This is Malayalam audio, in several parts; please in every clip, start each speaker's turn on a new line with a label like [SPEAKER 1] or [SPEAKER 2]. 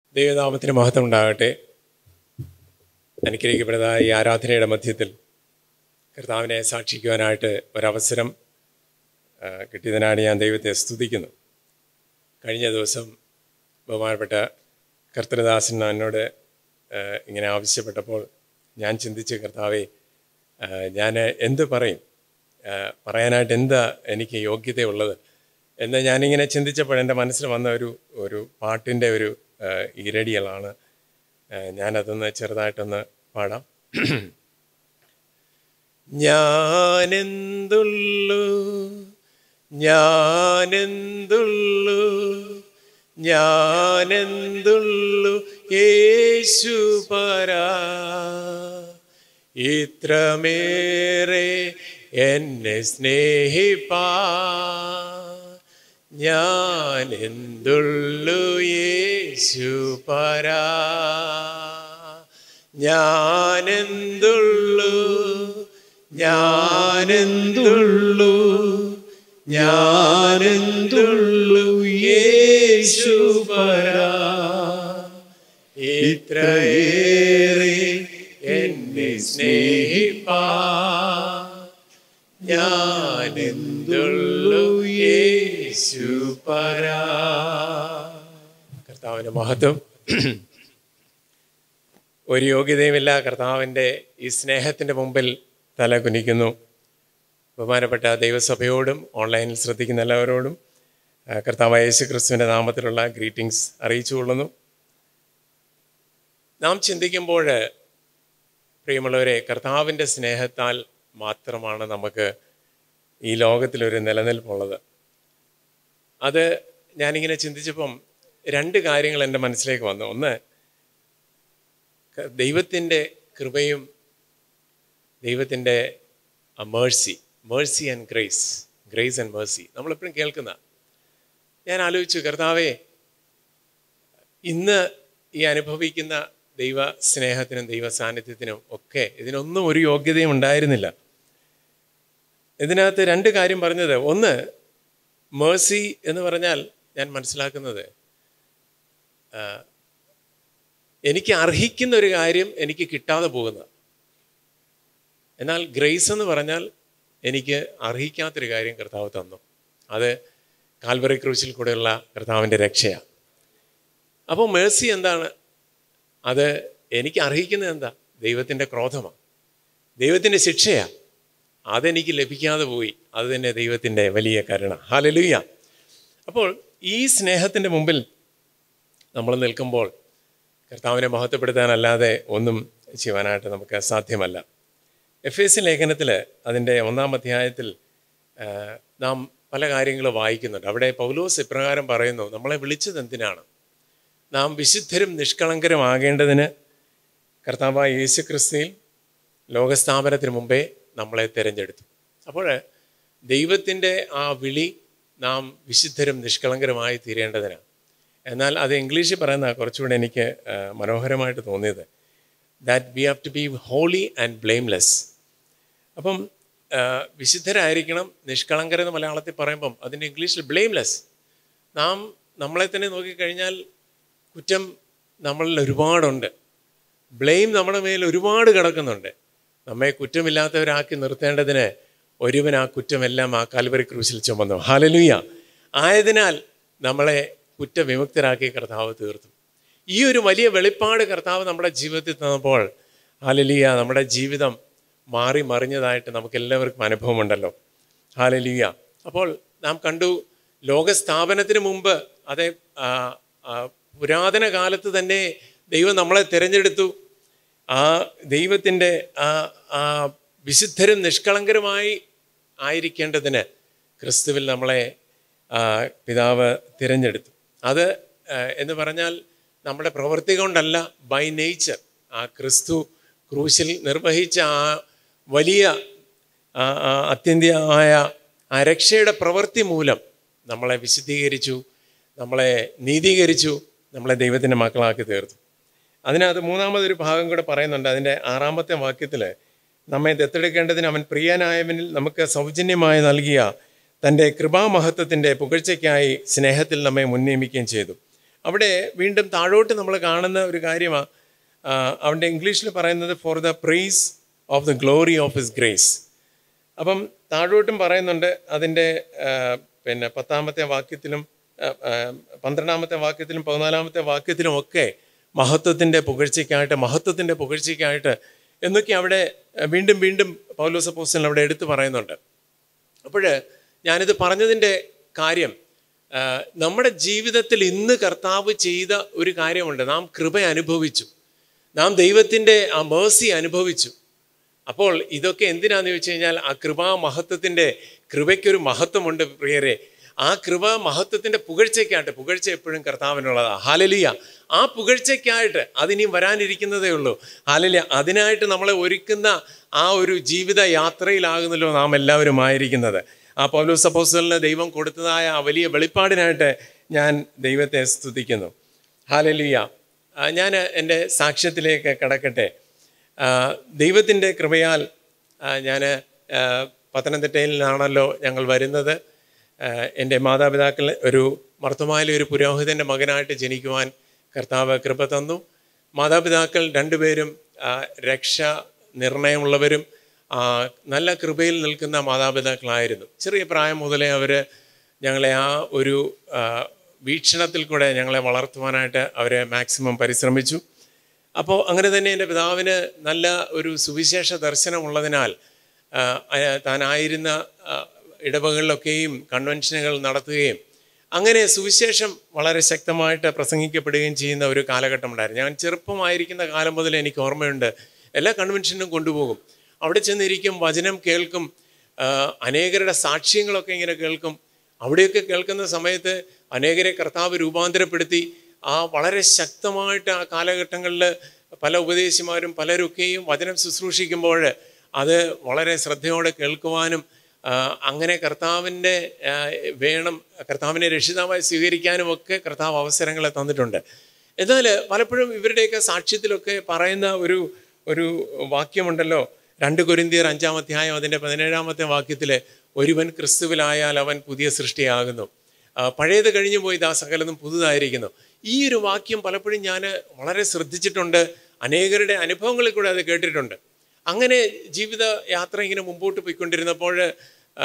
[SPEAKER 1] ദൈവനാമത്തിന് മഹത്വം ഉണ്ടാകട്ടെ അനുഗ്രഹിക്കപ്പെടുന്ന ഈ ആരാധനയുടെ മധ്യത്തിൽ കർത്താവിനെ സാക്ഷിക്കുവാനായിട്ട് ഒരവസരം ആ, കിട്ടിയതിനാണ് ഞാൻ ദൈവത്തെ സ്തുതിക്കുന്നു കഴിഞ്ഞ ദിവസം ബഹുമാനപ്പെട്ട കർത്തൃദാസൻ എന്നോട് ആ, ഇങ്ങനെ ആവശ്യപ്പെട്ടപ്പോൾ ഞാൻ ചിന്തിച്ച് കർത്താവെ ഞാൻ എന്ത് പറയും ആ, പറയാനായിട്ട് എന്താ എനിക്ക് യോഗ്യതയുള്ളത് എന്ന് ഞാനിങ്ങനെ ചിന്തിച്ചപ്പോൾ എൻ്റെ മനസ്സിൽ വന്ന ഒരു ഒരു പാട്ടിൻ്റെ ഒരു ആ, ഈരടികളാണ് ആ, ഞാനതൊന്ന് ചെറുതായിട്ടൊന്ന് പാടാം ഞാനെന്തുള്ളു ഞാനെന്തുള്ളു ഞാനെന്തുള്ളു യേശു പരാ ഇത്രമേറെ എന്നെ സ്നേഹിപ്പാ ഞാനെന്തുള്ളു യേശു പരാ ഞാനെന്തുള്ളു ഞാനെന്തുള്ളു ഞാനെന്തുള്ളു യേശു പരാ ഇത്രയേറെ എന്നെ സ്നേഹിപ്പാ ഞാനെന്തുള്ളു യേശു പരാ കർത്താവിൻ്റെ മഹത്വം ഒരു യോഗ്യതയുമില്ല കർത്താവിൻ്റെ ഈ സ്നേഹത്തിൻ്റെ മുമ്പിൽ തല കുനിക്കുന്നു ബഹുമാനപ്പെട്ട ദൈവസഭയോടും ഓൺലൈനിൽ ശ്രദ്ധിക്കുന്ന എല്ലാവരോടും ആ, കർത്താവായ യേശു ക്രിസ്തുവിൻ്റെ നാമത്തിലുള്ള ഗ്രീറ്റിംഗ്സ് അറിയിച്ചു കൊള്ളുന്നു നാം ചിന്തിക്കുമ്പോൾ പ്രിയമുള്ളവരെ കർത്താവിൻ്റെ സ്നേഹത്താൽ മാത്രമാണ് നമുക്ക് ഈ ലോകത്തിലൊരു നിലനിൽപ്പുള്ളത് അത് ഞാനിങ്ങനെ ചിന്തിച്ചപ്പം രണ്ട് കാര്യങ്ങൾ എൻ്റെ മനസ്സിലേക്ക് വന്നു ഒന്ന് ക- ദൈവത്തിൻ്റെ കൃപയും ദൈവത്തിൻ്റെ mercy mercy and grace grace and mercy നമ്മളെപ്പോഴും കേൾക്കുന്ന ഞാൻ ആലോചിച്ചു കർത്താവേ ഇന്ന് ഈ അനുഭവിക്കുന്ന ദൈവ സ്നേഹത്തിനും ദൈവ സാന്നിധ്യത്തിനും ഒക്കെ ഇതിനൊന്നും ഒരു യോഗ്യതയും ഉണ്ടായിരുന്നില്ല ഇതിനകത്ത് രണ്ട് കാര്യം പറഞ്ഞത് ഒന്ന് മേഴ്സി എന്ന് പറഞ്ഞാൽ ഞാൻ മനസ്സിലാക്കുന്നത് ആ, എനിക്ക് അർഹിക്കുന്ന ഒരു കാര്യം എനിക്ക് കിട്ടാതെ പോകുന്നത് എന്നാൽ ഗ്രേസ് എന്ന് പറഞ്ഞാൽ എനിക്ക് അർഹിക്കാത്തൊരു കാര്യം കർത്താവ് തന്നു അത് കാൽവറി ക്രൂശിൽ കൂടെയുള്ള കർത്താവിൻ്റെ രക്ഷയാണ് അപ്പോൾ മേഴ്സി എന്താണ് അത് എനിക്ക് അർഹിക്കുന്നത് എന്താ ദൈവത്തിൻ്റെ ക്രോധമാണ് ദൈവത്തിൻ്റെ ശിക്ഷയാണ് അതെനിക്ക് ലഭിക്കാതെ പോയി അത് തന്നെ ദൈവത്തിൻ്റെ വലിയ കരുണ ഹാലലുയ്യ അപ്പോൾ ഈ സ്നേഹത്തിൻ്റെ മുമ്പിൽ നമ്മൾ നിൽക്കുമ്പോൾ കർത്താവിനെ മഹത്വപ്പെടുത്താനല്ലാതെ ഒന്നും ചെയ്യുവാനായിട്ട് നമുക്ക് സാധ്യമല്ല എഫ് എസ് ലേഖനത്തിൽ അതിൻ്റെ ഒന്നാം അധ്യായത്തിൽ ആ, നാം പല കാര്യങ്ങളും വായിക്കുന്നുണ്ട് അവിടെ പൗലോസ് ഇപ്രകാരം പറയുന്നു നമ്മളെ വിളിച്ചത് എന്തിനാണ് നാം വിശുദ്ധരും നിഷ്കളങ്കരുമാകേണ്ടതിന് കർത്താവായ യേശു ക്രിസ്തുവിൽ ലോകസ്ഥാപനത്തിന് മുമ്പേ നമ്മളെ തിരഞ്ഞെടുത്തു അപ്പോൾ ദൈവത്തിൻ്റെ ആ വിളി നാം വിശുദ്ധരും നിഷ്കളങ്കരുമായി തീരേണ്ടതിനാണ് എന്നാൽ അത് ഇംഗ്ലീഷിൽ പറയുന്ന കുറച്ചുകൂടെ എനിക്ക് ആ, മനോഹരമായിട്ട് തോന്നിയത് that we have to be holy and blameless അപ്പം ആ, വിശുദ്ധരായിരിക്കണം നിഷ്കളങ്കരെന്ന് മലയാളത്തിൽ പറയുമ്പം അതിൻ്റെ ഇംഗ്ലീഷിൽ ബ്ലെയിംലെസ് നാം നമ്മളെ തന്നെ നോക്കിക്കഴിഞ്ഞാൽ കുറ്റം നമ്മളിൽ ഒരുപാടുണ്ട് ബ്ലെയിം നമ്മുടെ മേൽ ഒരുപാട് കിടക്കുന്നുണ്ട് നമ്മെ കുറ്റമില്ലാത്തവരാക്കി നിർത്തേണ്ടതിന് ഒരുവൻ ആ കുറ്റമെല്ലാം ആ കാൽവരി ക്രൂശിൽ ചുമന്നു ഹാലലുയ്യ ആയതിനാൽ നമ്മളെ കുറ്റവിമുക്തരാക്കി കർത്താവ് തീർത്തു ഈ ഒരു വലിയ വെളിപ്പാട് കർത്താവ് നമ്മുടെ ജീവിതത്തിൽ തന്നപ്പോൾ ഹാലലിയ നമ്മുടെ ജീവിതം മാറി മറിഞ്ഞതായിട്ട് നമുക്ക് എല്ലാവർക്കും അനുഭവമുണ്ടല്ലോ ഹാലലിയ അപ്പോൾ നാം കണ്ടു ലോകസ്ഥാപനത്തിന് മുമ്പ് അതെ ആ, ആ, പുരാതന കാലത്ത് തന്നെ ദൈവം നമ്മളെ തിരഞ്ഞെടുത്തു ആ ദൈവത്തിൻ്റെ ആ ആ വിശുദ്ധരും നിഷ്കളങ്കരുമായി ആയിരിക്കേണ്ടതിന് ക്രിസ്തുവിൽ നമ്മളെ ആ, പിതാവ് തിരഞ്ഞെടുത്തു അത് ആ, എന്ന് പറഞ്ഞാൽ നമ്മുടെ പ്രവൃത്തി കൊണ്ടല്ല ബൈ നേച്ചർ ആ ക്രിസ്തു ക്രൂശിൽ നിർവഹിച്ച ആ വലിയ ആ, ആ, അത്യന്തികമായ ആ രക്ഷയുടെ പ്രവൃത്തി മൂലം നമ്മളെ വിശുദ്ധീകരിച്ചു നമ്മളെ നീതീകരിച്ചു നമ്മളെ ദൈവത്തിൻ്റെ മക്കളാക്കി തീർത്തു അതിനകത്ത് മൂന്നാമതൊരു ഭാഗം കൂടെ പറയുന്നുണ്ട് അതിൻ്റെ ആറാമത്തെ വാക്യത്തിൽ നമ്മെ ദത്തെടുക്കേണ്ടതിന് അവൻ പ്രിയനായവനിൽ നമുക്ക് സൗജന്യമായി നൽകിയ തൻ്റെ കൃപാമഹത്വത്തിൻ്റെ പുകഴ്ചയ്ക്കായി സ്നേഹത്തിൽ നമ്മെ മുൻനിയമിക്കുകയും ചെയ്തു അവിടെ വീണ്ടും താഴോട്ട് നമ്മൾ കാണുന്ന ഒരു കാര്യമാണ് അവൻ്റെ ഇംഗ്ലീഷിൽ പറയുന്നത് for the praise of the glory of his grace അപ്പം താഴോട്ടും പറയുന്നുണ്ട് അതിൻ്റെ ആ, പിന്നെ പത്താമത്തെ വാക്യത്തിലും ആ, ആ, പന്ത്രണ്ടാമത്തെ വാക്യത്തിലും പതിനാലാമത്തെ വാക്യത്തിലും ഒക്കെ മഹത്വത്തിൻ്റെ പുകഴ്ചയ്ക്കായിട്ട് മഹത്വത്തിൻ്റെ പുകഴ്ചയ്ക്കായിട്ട് എന്നൊക്കെ അവിടെ ആ, വീണ്ടും വീണ്ടും പൗലോസ് പോസ്റ്റൽ അവിടെ എടുത്തു പറയുന്നുണ്ട് അപ്പോൾ ഞാനിത് പറഞ്ഞതിൻ്റെ കാര്യം ആ, നമ്മുടെ ജീവിതത്തിൽ ഇന്ന് കർത്താവ് ചെയ്ത ഒരു കാര്യമുണ്ട് നാം കൃപ അനുഭവിച്ചു നാം ദൈവത്തിൻ്റെ ആ മേഴ്സി അനുഭവിച്ചു അപ്പോൾ ഇതൊക്കെ എന്തിനാന്ന് ചോദിച്ചു കഴിഞ്ഞാൽ ആ കൃപാ മഹത്വത്തിൻ്റെ കൃപയ്ക്കൊരു മഹത്വമുണ്ട് പ്രിയരെ ആ കൃപ മഹത്വത്തിൻ്റെ പുകഴ്ചയ്ക്കായിട്ട് പുകഴ്ച എപ്പോഴും കർത്താവിനുള്ളതാണ് ഹാലലിയ ആ പുകഴ്ചയ്ക്കായിട്ട് അതിനിയും വരാനിരിക്കുന്നതേ ഉള്ളൂ ഹാലലിയ അതിനായിട്ട് നമ്മളെ ഒരുക്കുന്ന ആ ഒരു ജീവിത യാത്രയിലാകുന്നല്ലോ നാം എല്ലാവരും ആയിരിക്കുന്നത് ആ പൗലോസ് അപ്പോസ്റ്റലിന് ദൈവം കൊടുത്തതായ ആ വലിയ വെളിപ്പാടിനായിട്ട് ഞാൻ ദൈവത്തെ സ്തുതിക്കുന്നു ഹാലലിയ ഞാൻ എൻ്റെ സാക്ഷ്യത്തിലേക്ക് കടക്കട്ടെ ദൈവത്തിൻ്റെ കൃപയാൽ ഞാൻ പത്തനംതിട്ടയിൽ നിന്നാണല്ലോ ഞങ്ങൾ വരുന്നത് ആ, എൻ്റെ മാതാപിതാക്കൾ ഒരു മർത്തമായിലെ ഒരു പുരോഹിതൻ്റെ മകനായിട്ട് ജനിക്കുവാൻ കർത്താവ് കൃപ തന്നു മാതാപിതാക്കൾ രണ്ടുപേരും ആ, രക്ഷ നിർണയമുള്ളവരും ആ, നല്ല കൃപയിൽ നിൽക്കുന്ന മാതാപിതാക്കളായിരുന്നു ചെറിയ പ്രായം മുതലേ അവർ ഞങ്ങളെ ആ ഒരു ആ, വീക്ഷണത്തിൽ കൂടെ ഞങ്ങളെ വളർത്തുവാനായിട്ട് അവർ മാക്സിമം പരിശ്രമിച്ചു അപ്പോൾ അങ്ങനെ തന്നെ എൻ്റെ പിതാവിന് നല്ല ഒരു സുവിശേഷ ദർശനമുള്ളതിനാൽ ആ, അയ- താനായിരുന്ന ആ, ഇടവകളിലൊക്കെയും കൺവെൻഷനുകൾ നടത്തുകയും അങ്ങനെ സുവിശേഷം വളരെ ശക്തമായിട്ട് പ്രസംഗിക്കപ്പെടുകയും ചെയ്യുന്ന ഒരു കാലഘട്ടമുണ്ടായിരുന്നു ഞാൻ ചെറുപ്പമായിരിക്കുന്ന കാലം മുതൽ എനിക്ക് ഓർമ്മയുണ്ട് എല്ലാ കൺവെൻഷനും കൊണ്ടുപോകും അവിടെ ചെന്നിരിക്കും വചനം കേൾക്കും ആ, അനേകരുടെ സാക്ഷ്യങ്ങളൊക്കെ ഇങ്ങനെ കേൾക്കും അവിടെയൊക്കെ കേൾക്കുന്ന സമയത്ത് അനേകരെ കർത്താവ് രൂപാന്തരപ്പെടുത്തി ആ വളരെ ശക്തമായിട്ട് ആ കാലഘട്ടങ്ങളിൽ പല ഉപദേശിമാരും പലരൊക്കെയും വചനം ശുശ്രൂഷിക്കുമ്പോൾ അത് വളരെ ശ്രദ്ധയോടെ കേൾക്കുവാനും ആ, അങ്ങനെ കർത്താവിൻ്റെ ആ, വേണം കർത്താവിനെ രക്ഷിതാവായി സ്വീകരിക്കാനും ഒക്കെ കർത്താവ് അവസരങ്ങളെ തന്നിട്ടുണ്ട് എന്നാൽ പലപ്പോഴും ഇവരുടെയൊക്കെ സാക്ഷ്യത്തിലൊക്കെ പറയുന്ന ഒരു ഒരു വാക്യമുണ്ടല്ലോ രണ്ട് കൊരിന്തിയർ അഞ്ചാം അധ്യായം അതിൻ്റെ പതിനേഴാമത്തെ വാക്യത്തിൽ ഒരുവൻ ക്രിസ്തുവിലായാൽ അവൻ പുതിയ സൃഷ്ടിയാകുന്നു ആ, പഴയത് കഴിഞ്ഞു പോയി ഇതാ സകലതും പുതുതായിരിക്കുന്നു ഈ ഒരു വാക്യം പലപ്പോഴും ഞാൻ വളരെ ശ്രദ്ധിച്ചിട്ടുണ്ട് അനേകരുടെ അനുഭവങ്ങളിൽ കൂടെ അത് കേട്ടിട്ടുണ്ട് അങ്ങനെ ജീവിത യാത്ര ഇങ്ങനെ മുമ്പോട്ട് പോയിക്കൊണ്ടിരുന്നപ്പോൾ ആ,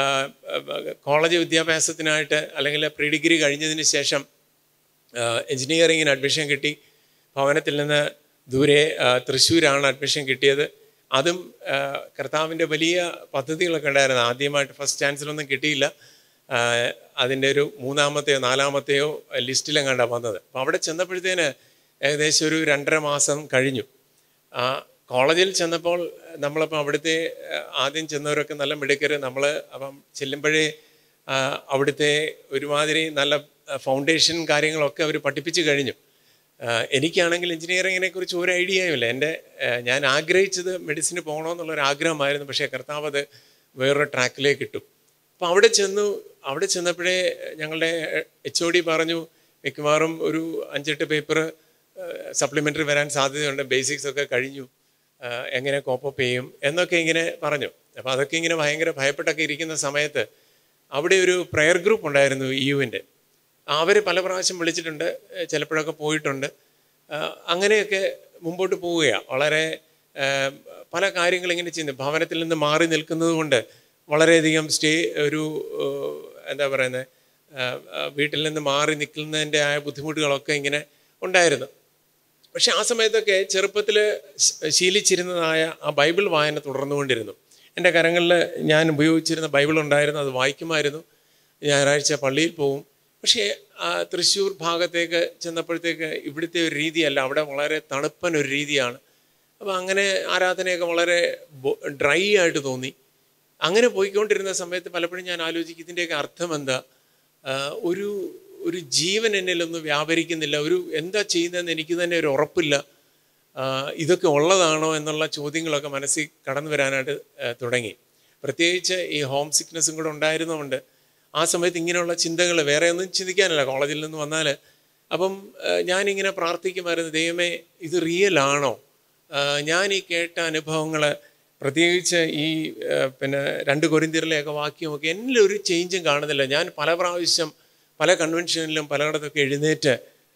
[SPEAKER 1] കോളേജ് വിദ്യാഭ്യാസത്തിനായിട്ട് അല്ലെങ്കിൽ പ്രീ ഡിഗ്രി കഴിഞ്ഞതിന് ശേഷം എഞ്ചിനീയറിങ്ങിന് അഡ്മിഷൻ കിട്ടി ഭവനത്തിൽ നിന്ന് ദൂരെ ആ, തൃശ്ശൂരാണ് അഡ്മിഷൻ കിട്ടിയത് അതും ആ, കർത്താവിൻ്റെ വലിയ പദ്ധതികളൊക്കെ ഉണ്ടായിരുന്നു ആദ്യമായിട്ട് ഫസ്റ്റ് ചാൻസിലൊന്നും കിട്ടിയില്ല ആ, അതിൻ്റെ ഒരു മൂന്നാമത്തെയോ നാലാമത്തെയോ ലിസ്റ്റിലെങ്ങാണ്ടാണ് വന്നത് അപ്പോൾ അവിടെ ചെന്നപ്പോഴത്തേന് ഏകദേശം ഒരു രണ്ടര മാസം കഴിഞ്ഞു ആ കോളേജിൽ ചെന്നപ്പോൾ നമ്മളപ്പോൾ അവിടുത്തെ ആ, ആദ്യം ചെന്നവരൊക്കെ നല്ല മിടുക്കർ നമ്മൾ അപ്പം ചെല്ലുമ്പോഴേ ആ, അവിടുത്തെ ഒരുമാതിരി നല്ല ഫൗണ്ടേഷൻ കാര്യങ്ങളൊക്കെ അവർ പഠിപ്പിച്ചു കഴിഞ്ഞു ആ, എനിക്കാണെങ്കിൽ എഞ്ചിനീയറിങ്ങിനെ കുറിച്ച് ഒരു ഐഡിയയും ഇല്ല എൻ്റെ ആ, ഞാൻ ആഗ്രഹിച്ചത് മെഡിസിന് പോകണമെന്നുള്ളൊരു ആഗ്രഹമായിരുന്നു പക്ഷേ കർത്താവ് അത് വേറൊരു ട്രാക്കിലേക്ക് ഇട്ടു അപ്പോൾ അവിടെ ചെന്നു അവിടെ ചെന്നപ്പോഴേ ഞങ്ങളുടെ എച്ച് ഒ ഡി പറഞ്ഞു മിക്കവാറും ഒരു അഞ്ചെട്ട് പേപ്പർ സപ്ലിമെൻ്ററി വരാൻ സാധ്യതയുണ്ട് ബേസിക്സ് ഒക്കെ കഴിഞ്ഞു ആ, എങ്ങനെ കോപ്പപ്പ് ചെയ്യും എന്നൊക്കെ ഇങ്ങനെ പറഞ്ഞു അപ്പോൾ അതൊക്കെ ഇങ്ങനെ ഭയങ്കര ഭയപ്പെട്ടൊക്കെ ഇരിക്കുന്ന സമയത്ത് അവിടെ ഒരു പ്രെയർ ഗ്രൂപ്പ് ഉണ്ടായിരുന്നു ഇ യുവിൻ്റെ അവർ പല പ്രാവശ്യം വിളിച്ചിട്ടുണ്ട് ഏ, ചിലപ്പോഴൊക്കെ പോയിട്ടുണ്ട് ആ, അങ്ങനെയൊക്കെ മുമ്പോട്ട് പോവുകയാണ് വളരെ ആ, പല കാര്യങ്ങൾ ഇങ്ങനെ ചെയ്യുന്നു ഭവനത്തിൽ നിന്ന് മാറി നിൽക്കുന്നത് കൊണ്ട് വളരെയധികം സ്റ്റേ ഒരു ഏ, എന്താ പറയുന്നത് വീട്ടിൽ നിന്ന് മാറി നിൽക്കുന്നതിൻ്റെ ആയ ബുദ്ധിമുട്ടുകളൊക്കെ ഇങ്ങനെ ഉണ്ടായിരുന്നു പക്ഷെ ആ സമയത്തൊക്കെ ചെറുപ്പത്തിൽ ശീലിച്ചിരുന്നതായ ആ ബൈബിൾ വായന തുടർന്നുകൊണ്ടിരുന്നു എൻ്റെ കരങ്ങളിൽ ഞാൻ ഉപയോഗിച്ചിരുന്ന ബൈബിൾ ഉണ്ടായിരുന്നു അത് വായിക്കുമായിരുന്നു ഞായറാഴ്ച പള്ളിയിൽ പോകും പക്ഷേ ആ തൃശ്ശൂർ ഭാഗത്തേക്ക് ചെന്നപ്പോഴത്തേക്ക് ഇവിടുത്തെ ഒരു രീതിയല്ല അവിടെ വളരെ തണുപ്പൻ ഒരു രീതിയാണ് അപ്പോൾ അങ്ങനെ ആരാധനയൊക്കെ വളരെ ഡ്രൈ ആയിട്ട് തോന്നി അങ്ങനെ പോയിക്കൊണ്ടിരുന്ന സമയത്ത് പലപ്പോഴും ഞാൻ ആലോചിക്കും ഇതിൻ്റെയൊക്കെ അർത്ഥം എന്താ ആ, ഒരു ഒരു ജീവൻ എന്നിലൊന്നും വ്യാപരിക്കുന്നില്ല ഒരു എന്താ ചെയ്യുന്നതെന്ന് എനിക്ക് തന്നെ ഒരു ഉറപ്പില്ല ആ, ഇതൊക്കെ ഉള്ളതാണോ എന്നുള്ള ചോദ്യങ്ങളൊക്കെ മനസ്സിൽ കടന്നു വരാനായിട്ട് ആ, തുടങ്ങി പ്രത്യേകിച്ച് ഈ ഹോം സിക്നസ്സും കൂടെ ഉണ്ടായിരുന്നതുകൊണ്ട് ആ സമയത്ത് ഇങ്ങനെയുള്ള ചിന്തകൾ വേറെ ഒന്നും ചിന്തിക്കാനല്ല കോളേജിൽ നിന്ന് വന്നാൽ അപ്പം ആ, ഞാനിങ്ങനെ പ്രാർത്ഥിക്കുമായിരുന്നു ദൈവമേ ഇത് റിയൽ ആണോ ആ, ഞാൻ ഈ കേട്ട അനുഭവങ്ങൾ പ്രത്യേകിച്ച് ഈ ആ, പിന്നെ രണ്ട് കൊരിന്തിയറിലെയൊക്കെ വാക്യമൊക്കെ എന്നിൽ ഒരു ചേഞ്ചും കാണുന്നില്ല ഞാൻ പല പ്രാവശ്യം പല കൺവെൻഷനിലും പലയിടത്തൊക്കെ എഴുന്നേറ്റ്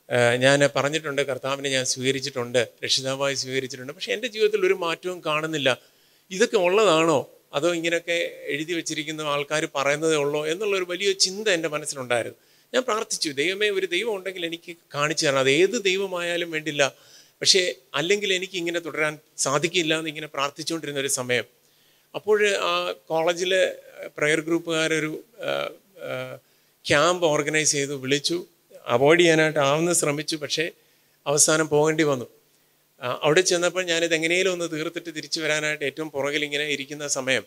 [SPEAKER 1] ഞാൻ പറഞ്ഞിട്ടുണ്ട് കർത്താവിനെ ഞാൻ സ്വീകരിച്ചിട്ടുണ്ട് രക്ഷിതാവായി സ്വീകരിച്ചിട്ടുണ്ട് പക്ഷേ എൻ്റെ ജീവിതത്തിൽ ഒരു മാറ്റവും കാണുന്നില്ല ഇതൊക്കെ ഉള്ളതാണോ അതോ ഇങ്ങനെയൊക്കെ എഴുതി വെച്ചിരിക്കുന്ന ആൾക്കാർ പറയുന്നതേ ഉള്ളോ എന്നുള്ളൊരു വലിയ ചിന്ത എൻ്റെ മനസ്സിലുണ്ടായിരുന്നു ഞാൻ പ്രാർത്ഥിച്ചു ദൈവമേ ഒരു ദൈവം ഉണ്ടെങ്കിൽ എനിക്ക് കാണിച്ചു തരണം അത് ഏത് ദൈവമായാലും വേണ്ടില്ല പക്ഷേ അല്ലെങ്കിൽ എനിക്ക് ഇങ്ങനെ തുടരാൻ സാധിക്കില്ല എന്ന് ഇങ്ങനെ പ്രാർത്ഥിച്ചുകൊണ്ടിരുന്ന ഒരു സമയം അപ്പോൾ ആ കോളേജിലെ പ്രെയർ ഗ്രൂപ്പുകാരൊരു ക്യാമ്പ് ഓർഗനൈസ് ചെയ്തു വിളിച്ചു അവോയ്ഡ് ചെയ്യാനായിട്ട് ആവുന്ന ശ്രമിച്ചു പക്ഷേ അവസാനം പോകേണ്ടി വന്നു ആ, അവിടെ ചെന്നപ്പോൾ ഞാനിത് എങ്ങനെയും ഒന്ന് തീർത്തിട്ട് തിരിച്ചു വരാനായിട്ട് ഏറ്റവും പുറകിൽ ഇങ്ങനെ ഇരിക്കുന്ന സമയം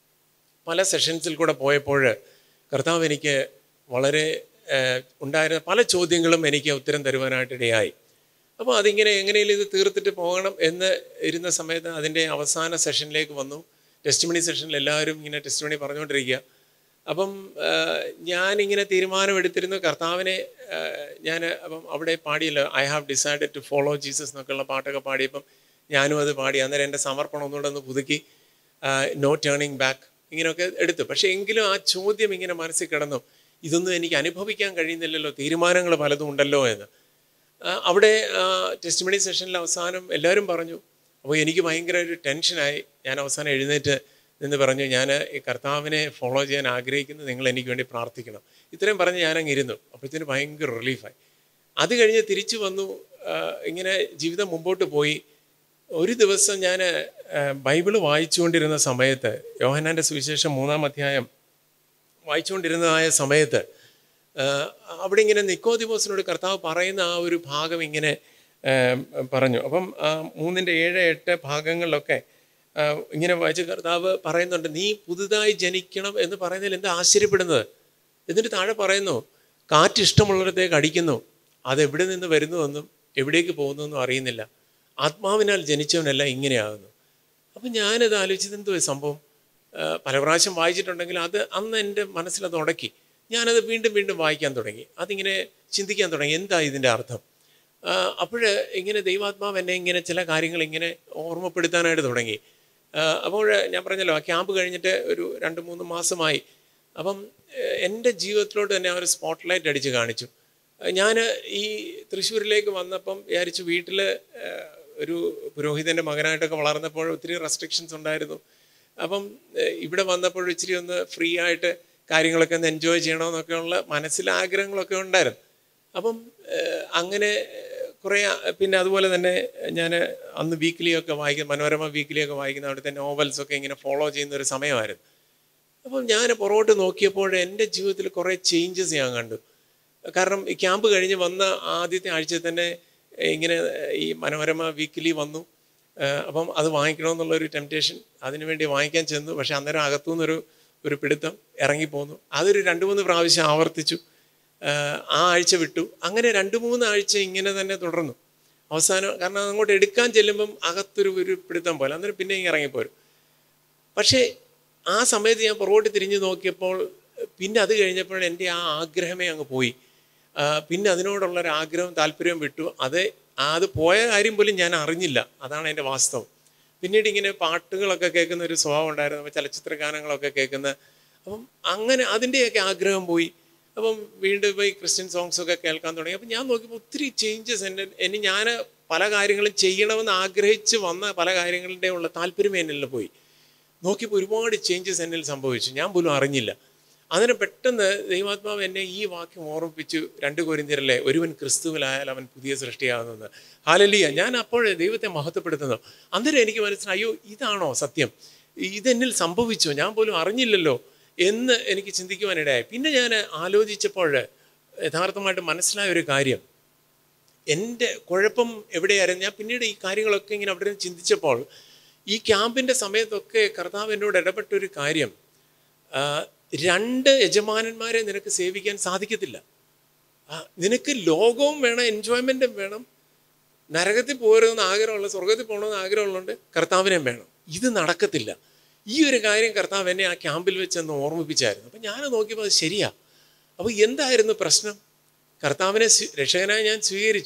[SPEAKER 1] പല സെഷൻസിൽ കൂടെ പോയപ്പോൾ കർത്താവ് എനിക്ക് വളരെ ഏഹ്, ഉണ്ടായിരുന്ന പല ചോദ്യങ്ങളും എനിക്ക് ഉത്തരം തരുവാനായിട്ട് ഇടയായി അപ്പോൾ അതിങ്ങനെ എങ്ങനെയും ഇത് തീർത്തിട്ട് പോകണം എന്ന് ഇരുന്ന സമയത്ത് അതിൻ്റെ അവസാന സെഷനിലേക്ക് വന്നു ടെസ്റ്റ് മണി സെഷനിൽ എല്ലാവരും ഇങ്ങനെ ടെസ്റ്റ് മണി പറഞ്ഞുകൊണ്ടിരിക്കുക അപ്പം ഏഹ്, ഞാനിങ്ങനെ തീരുമാനമെടുത്തിരുന്നു കർത്താവിനെ ഏഹ്, ഞാൻ അപ്പം അവിടെ പാടിയല്ലോ I have decided to follow Jesus എന്നൊക്കെയുള്ള പാട്ടൊക്കെ പാടിയപ്പം ഞാനും അത് പാടി അന്നേരം എൻ്റെ സമർപ്പണം ഒന്നുകൂടെ ഒന്ന് പുതുക്കി നോ ടേണിങ് ബാക്ക് ഇങ്ങനെയൊക്കെ എടുത്തു പക്ഷേ എങ്കിലും ആ ചോദ്യം ഇങ്ങനെ മനസ്സിൽ കിടന്നു ഇതൊന്നും എനിക്ക് അനുഭവിക്കാൻ കഴിയുന്നില്ലല്ലോ തീരുമാനങ്ങൾ പലതും ഉണ്ടല്ലോ എന്ന് ആ, അവിടെ ടെസ്റ്റ് മണി സെഷനിൽ അവസാനം എല്ലാവരും പറഞ്ഞു അപ്പോൾ എനിക്ക് ഭയങ്കര ഒരു ടെൻഷനായി ഞാൻ അവസാനം എഴുന്നേറ്റ് നിന്ന് പറഞ്ഞു ഞാൻ ഈ കർത്താവിനെ ഫോളോ ചെയ്യാൻ ആഗ്രഹിക്കുന്നു നിങ്ങൾ എനിക്ക് വേണ്ടി പ്രാർത്ഥിക്കണം ഇത്രയും പറഞ്ഞ് ഞാനങ്ങ് ഇരുന്നു അപ്പോഴത്തേന് ഭയങ്കര റിലീഫായി അത് കഴിഞ്ഞ് തിരിച്ചു വന്നു ആ, ഇങ്ങനെ ജീവിതം മുമ്പോട്ട് പോയി ഒരു ദിവസം ഞാൻ ബൈബിള് വായിച്ചുകൊണ്ടിരുന്ന സമയത്ത് യോഹന്നാൻ്റെ സുവിശേഷം മൂന്നാം അധ്യായം വായിച്ചുകൊണ്ടിരുന്നതായ സമയത്ത് ആ, അവിടെ ഇങ്ങനെ നിക്കോദിമോസിനോട് കർത്താവ് പറയുന്ന ആ ഒരു ഭാഗം ഇങ്ങനെ ആ, പറഞ്ഞു അപ്പം ആ, മൂന്നിൻ്റെ ഏഴ് എട്ട് ഭാഗങ്ങളിലൊക്കെ ആ, ഇങ്ങനെ വായിച്ച് കർത്താവ് പറയുന്നുണ്ട് നീ പുതുതായി ജനിക്കണം എന്ന് പറയുന്നതിൽ എന്താ ആശ്ചര്യപ്പെടുന്നത് എന്നിട്ട് താഴെ പറയുന്നു കാറ്റ് ഇഷ്ടമുള്ളിടത്തേക്ക് അടിക്കുന്നു അത് എവിടെ നിന്ന് വരുന്നുവെന്നും എവിടേക്ക് പോകുന്നുവെന്നും അറിയുന്നില്ല ആത്മാവിനാൽ ജനിച്ചവനെല്ലാം ഇങ്ങനെയാകുന്നു അപ്പം ഞാനത് ആലോചിച്ചത് എന്തോ സംഭവം ആ, പല പ്രാവശ്യം വായിച്ചിട്ടുണ്ടെങ്കിൽ അത് അന്ന് എൻ്റെ മനസ്സിലത് ഉടക്കി ഞാനത് വീണ്ടും വീണ്ടും വായിക്കാൻ തുടങ്ങി അതിങ്ങനെ ചിന്തിക്കാൻ തുടങ്ങി എന്താ ഇതിൻ്റെ അർത്ഥം അപ്പോൾ ഇങ്ങനെ ദൈവാത്മാവ് എന്നെ ഇങ്ങനെ ചില കാര്യങ്ങൾ ഇങ്ങനെ ഓർമ്മപ്പെടുത്താനായിട്ട് തുടങ്ങി ആ, അപ്പോൾ ഞാൻ പറഞ്ഞല്ലോ ആ ക്യാമ്പ് കഴിഞ്ഞിട്ട് ഒരു രണ്ട് മൂന്ന് മാസമായി അപ്പം ഏഹ്, എൻ്റെ ജീവിതത്തിലോട്ട് തന്നെ ആ ഒരു സ്പോട്ട് ലൈറ്റ് അടിച്ച് കാണിച്ചു ഞാൻ ഈ തൃശ്ശൂരിലേക്ക് വന്നപ്പം വിചാരിച്ചു വീട്ടിൽ ഒരു പുരോഹിതൻ്റെ മകനായിട്ടൊക്കെ വളർന്നപ്പോൾ ഒത്തിരി റെസ്ട്രിക്ഷൻസ് ഉണ്ടായിരുന്നു അപ്പം ഏഹ്, ഇവിടെ വന്നപ്പോൾ ഇച്ചിരി ഒന്ന് ഫ്രീ ആയിട്ട് കാര്യങ്ങളൊക്കെ ഒന്ന് എൻജോയ് ചെയ്യണമെന്നൊക്കെയുള്ള മനസ്സിൽ ആഗ്രഹങ്ങളൊക്കെ ഉണ്ടായിരുന്നു അപ്പം ഏഹ്, അങ്ങനെ കുറേ പിന്നെ അതുപോലെ തന്നെ ഞാൻ അന്ന് വീക്കിലിയൊക്കെ വായിക്കുന്ന മനോരമ വീക്കിലിയൊക്കെ വായിക്കുന്ന അവിടുത്തെ നോവൽസൊക്കെ ഇങ്ങനെ ഫോളോ ചെയ്യുന്ന ഒരു സമയമായിരുന്നു അപ്പം ഞാൻ പുറകോട്ട് നോക്കിയപ്പോൾ എൻ്റെ ജീവിതത്തിൽ കുറേ ചേഞ്ചസ് ഞാൻ കണ്ടു കാരണം ഈ ക്യാമ്പ് കഴിഞ്ഞ് വന്ന ആദ്യത്തെ ആഴ്ചയിൽ തന്നെ ഇങ്ങനെ ഈ മനോരമ വീക്കിലി വന്നു ഏഹ് അപ്പം അത് വാങ്ങിക്കണമെന്നുള്ളൊരു ടെംപ്റ്റേഷൻ അതിനുവേണ്ടി വാങ്ങിക്കാൻ ചെന്നു പക്ഷേ അന്നേരം അകത്തുനിന്നൊരു ഒരു പിടുത്തം ഇറങ്ങിപ്പോന്നു അതൊരു രണ്ട് മൂന്ന് പ്രാവശ്യം ആവർത്തിച്ചു ഏഹ് ആ ആഴ്ച വിട്ടു അങ്ങനെ രണ്ട് മൂന്ന് ആഴ്ച ഇങ്ങനെ തന്നെ തുടർന്നു അവസാനം കാരണം അങ്ങോട്ട് എടുക്കാൻ ചെല്ലുമ്പം അകത്തൊരു ഒരു പിടുത്തം പോലെ അന്നേരം പിന്നെ ഇങ്ങനെ ഇറങ്ങിപ്പോരും പക്ഷേ ആ സമയത്ത് ഞാൻ പുറകോട്ട് തിരിഞ്ഞു നോക്കിയപ്പോൾ പിന്നെ അത് കഴിഞ്ഞപ്പോൾ എൻ്റെ ആ ആഗ്രഹമേ അങ്ങ് പോയി ആ, പിന്നെ അതിനോടുള്ള ഒരു ആഗ്രഹവും താല്പര്യവും വിട്ടു അത് ആ അത് പോയ കാര്യം പോലും ഞാൻ അറിഞ്ഞില്ല അതാണ് എൻ്റെ വാസ്തവം പിന്നീട് ഇങ്ങനെ പാട്ടുകളൊക്കെ കേൾക്കുന്ന ഒരു സ്വഭാവം ഉണ്ടായിരുന്നു അപ്പോൾ ചലച്ചിത്ര ഗാനങ്ങളൊക്കെ കേൾക്കുന്ന അപ്പം അങ്ങനെ അതിൻ്റെയൊക്കെ ആഗ്രഹം പോയി അപ്പം വീണ്ടും പോയി ക്രിസ്ത്യൻ സോങ്സ് ഒക്കെ കേൾക്കാൻ തുടങ്ങി അപ്പം ഞാൻ നോക്കിയപ്പോൾ ഒത്തിരി ചേഞ്ചസ് എൻ്റെ എന്നെ ഞാൻ പല കാര്യങ്ങളും ചെയ്യണമെന്ന് ആഗ്രഹിച്ച് വന്ന പല കാര്യങ്ങളുടെ ഉള്ള താല്പര്യം എന്നിൽ പോയി നോക്കിയപ്പോൾ ഒരുപാട് ചേഞ്ചസ് എന്നിൽ സംഭവിച്ചു ഞാൻ പോലും അറിഞ്ഞില്ല അതിന് പെട്ടെന്ന് ദൈവാത്മാവ് എന്നെ ഈ വാക്യം ഓർമ്മിപ്പിച്ചു രണ്ട് കോരിന്തിരല്ലേ ഒരുവൻ ക്രിസ്തുവിലായാൽ അവൻ പുതിയ സൃഷ്ടിയാകുന്നത് ഹാലലിയ ഞാൻ അപ്പോഴേ ദൈവത്തെ മഹത്വപ്പെടുത്തുന്നു അന്നേരം എനിക്ക് മനസ്സിലായി അയ്യോ ഇതാണോ സത്യം ഇതെന്നിൽ സംഭവിച്ചോ ഞാൻ പോലും അറിഞ്ഞില്ലല്ലോ എന്ന് എനിക്ക് ചിന്തിക്കുവാനിടയായി പിന്നെ ഞാൻ ആലോചിച്ചപ്പോൾ യഥാർത്ഥമായിട്ട് മനസ്സിലായ ഒരു കാര്യം എൻ്റെ കുഴപ്പം എവിടെയായിരുന്നു ഞാൻ പിന്നീട് ഈ കാര്യങ്ങളൊക്കെ ഇങ്ങനെ അവിടെ നിന്ന് ചിന്തിച്ചപ്പോൾ ഈ ക്യാമ്പിൻ്റെ സമയത്തൊക്കെ കർത്താവ് എന്നോട് ഇടപെട്ട ഒരു കാര്യം ആ, രണ്ട് യജമാനന്മാരെ നിനക്ക് സേവിക്കാൻ സാധിക്കത്തില്ല ആ, നിനക്ക് ലോകവും വേണം എൻജോയ്മെൻറ്റും വേണം നരകത്തിൽ പോരുമെന്ന് ആഗ്രഹമുള്ള സ്വർഗത്തിൽ പോകണമെന്ന് ആഗ്രഹമുള്ളതുകൊണ്ട് കർത്താവിനെയും വേണം ഇത് നടക്കത്തില്ല ഈ ഒരു കാര്യം കർത്താവ് എന്നെ ആ ക്യാമ്പിൽ വെച്ചെന്ന് ഓർമ്മിപ്പിച്ചായിരുന്നു അപ്പം ഞാൻ നോക്കിയപ്പോൾ അത് ശരിയാ അപ്പോൾ എന്തായിരുന്നു പ്രശ്നം കർത്താവിനെ സ്വീ- രക്ഷകനായി ഞാൻ സ്വീകരിച്ചു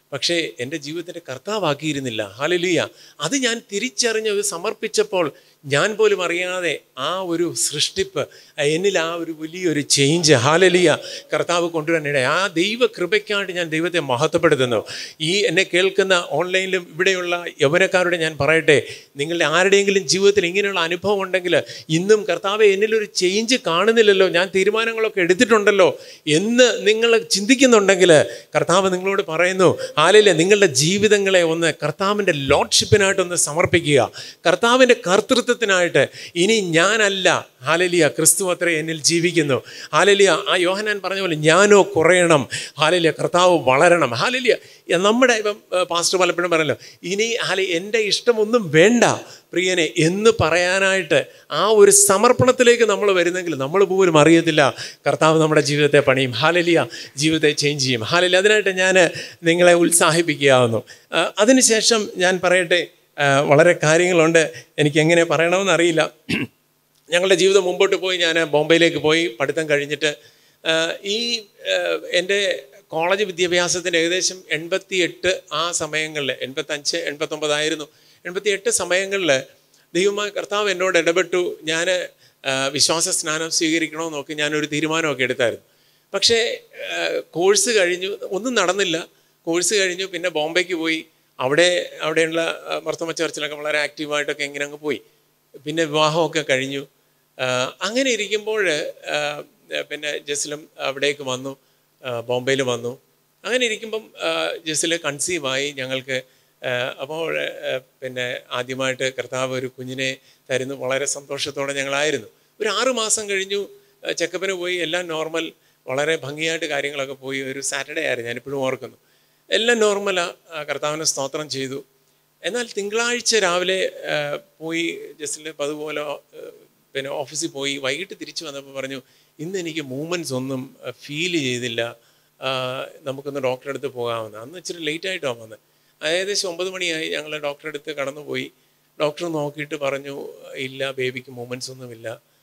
[SPEAKER 1] പക്ഷേ എൻ്റെ ജീവിതത്തിൻ്റെ കർത്താവാക്കിയിരുന്നില്ല ഹാലലിയ അത് ഞാൻ തിരിച്ചറിഞ്ഞ് അത് സമർപ്പിച്ചപ്പോൾ ഞാൻ പോലും അറിയാതെ ആ ഒരു സൃഷ്ടിപ്പ് എന്നിൽ ആ ഒരു വലിയൊരു ചേഞ്ച് ഹാലലിയ കർത്താവ് കൊണ്ടുവരാനിട ആ ദൈവ കൃപയ്ക്കായിട്ട് ഞാൻ ദൈവത്തെ മഹത്വപ്പെടുത്തുന്നു ഈ എന്നെ കേൾക്കുന്ന ഓൺലൈനിലും ഇവിടെയുള്ള യൗവനക്കാരോട് ഞാൻ പറയട്ടെ നിങ്ങളുടെ ആരുടെയെങ്കിലും ജീവിതത്തിൽ ഇങ്ങനെയുള്ള അനുഭവം ഉണ്ടെങ്കിൽ ഇന്നും കർത്താവ് എന്നിലൊരു ചേഞ്ച് കാണുന്നില്ലല്ലോ ഞാൻ തീരുമാനങ്ങളൊക്കെ എടുത്തിട്ടുണ്ടല്ലോ എന്ന് നിങ്ങൾ ചിന്തിക്കുന്നുണ്ടെങ്കിൽ കർത്താവ് നിങ്ങളോട് പറയുന്നു ഹാലയിലെ നിങ്ങളുടെ ജീവിതങ്ങളെ ഒന്ന് കർത്താവിൻ്റെ ലോഡ്ഷിപ്പിനായിട്ടൊന്ന് സമർപ്പിക്കുക കർത്താവിൻ്റെ കർത്തൃത്വത്തിനായിട്ട് ഇനി ഞാനല്ല ഹാലലിയ ക്രിസ്തു അത്ര എന്നിൽ ജീവിക്കുന്നു ഹാലലിയ ആ യോഹനാൻ പറഞ്ഞ പോലെ ഞാനോ കുറയണം ഹാലലിയ കർത്താവ് വളരണം ഹാലലിയ നമ്മുടെ ഇപ്പം ഏഹ്, പാസ്റ്റർ പലപ്പോഴും പറഞ്ഞല്ലോ ഇനി ഹാല എൻ്റെ ഇഷ്ടമൊന്നും വേണ്ട പ്രിയനെ എന്ന് പറയാനായിട്ട് ആ ഒരു സമർപ്പണത്തിലേക്ക് നമ്മൾ വരുന്നെങ്കിൽ നമ്മൾ പോലും അറിയത്തില്ല കർത്താവ് നമ്മുടെ ജീവിതത്തെ പണിയും ഹാലലിയ ജീവിതത്തെ ചേഞ്ച് ചെയ്യും ഹാലലിയ അതിനായിട്ട് ഞാൻ നിങ്ങളെ ഉത്സാഹിപ്പിക്കാവുന്നു ആ, അതിനുശേഷം ഞാൻ പറയട്ടെ ആ, വളരെ കാര്യങ്ങളുണ്ട് എനിക്ക് എങ്ങനെ പറയണമെന്ന് അറിയില്ല ഞങ്ങളുടെ ജീവിതം മുമ്പോട്ട് പോയി ഞാൻ ബോംബെയിലേക്ക് പോയി പഠിത്തം കഴിഞ്ഞിട്ട് ആ, ഈ ആ, എൻ്റെ കോളേജ് വിദ്യാഭ്യാസത്തിന് ഏകദേശം എൺപത്തി എട്ട് ആ സമയങ്ങളിൽ എൺപത്തഞ്ച് എൺപത്തൊമ്പതായിരുന്നു എൺപത്തി എട്ട് സമയങ്ങളിൽ ദൈവമായ കർത്താവ് എന്നോട് ഇടപെട്ടു ഞാൻ വിശ്വാസ സ്നാനം സ്വീകരിക്കണമെന്ന് നോക്കി ഞാനൊരു തീരുമാനമൊക്കെ എടുത്തായിരുന്നു പക്ഷേ ആ, കോഴ്സ് കഴിഞ്ഞു ഒന്നും നടന്നില്ല കോഴ്സ് കഴിഞ്ഞു പിന്നെ ബോംബെക്ക് പോയി അവിടെ അവിടെയുള്ള ആ, മർത്തമ ചർച്ചിലൊക്കെ വളരെ ആക്റ്റീവായിട്ടൊക്കെ ഇങ്ങനെ അങ്ങ് പോയി പിന്നെ വിവാഹമൊക്കെ കഴിഞ്ഞു ആ, അങ്ങനെ ഇരിക്കുമ്പോൾ ആ, പിന്നെ ജസ്ലം അവിടേക്ക് വന്നു ആ, ബോംബെയിൽ വന്നു അങ്ങനെ ഇരിക്കുമ്പം ആ, ജസ്ല് കൺസീവായി ഞങ്ങൾക്ക് ആ, അപ്പോൾ ആ, പിന്നെ ആദ്യമായിട്ട് കർത്താവ് ഒരു കുഞ്ഞിനെ തരുന്നു വളരെ സന്തോഷത്തോടെ ഞങ്ങളായിരുന്നു ഒരു ആറ് മാസം കഴിഞ്ഞു ആ, ചെക്കപ്പിന് പോയി എല്ലാം നോർമൽ വളരെ ഭംഗിയായിട്ട് കാര്യങ്ങളൊക്കെ പോയി ഒരു സാറ്റർഡേ ആയിരുന്നു ഞാനിപ്പോഴും ഓർക്കുന്നു എല്ലാം നോർമലാണ് കർത്താവിനെ സ്തോത്രം ചെയ്തു എന്നാൽ തിങ്കളാഴ്ച രാവിലെ ആ, പോയി ജസ്റ്റിൽ അതുപോലെ ആ, പിന്നെ ഓഫീസിൽ പോയി വൈകിട്ട് തിരിച്ചു വന്നപ്പോൾ പറഞ്ഞു ഇന്ന് എനിക്ക് മൂവ്മെൻറ്റ്സ് ഒന്നും ഫീൽ ചെയ്തില്ല ആ, നമുക്കൊന്ന് ഡോക്ടറെ അടുത്ത് പോകാമെന്ന് അന്ന് ഇച്ചിരി ലേറ്റ് ആയിട്ടാണ് വന്നത് ഏകദേശം ഒമ്പത് മണിയായി ഞങ്ങൾ ഡോക്ടറെ അടുത്ത് കടന്നു പോയി ഡോക്ടർ നോക്കിയിട്ട് പറഞ്ഞു ഇല്ല ബേബിക്ക് മൂവ്മെൻറ്റ്സ് ഒന്നുമില്ല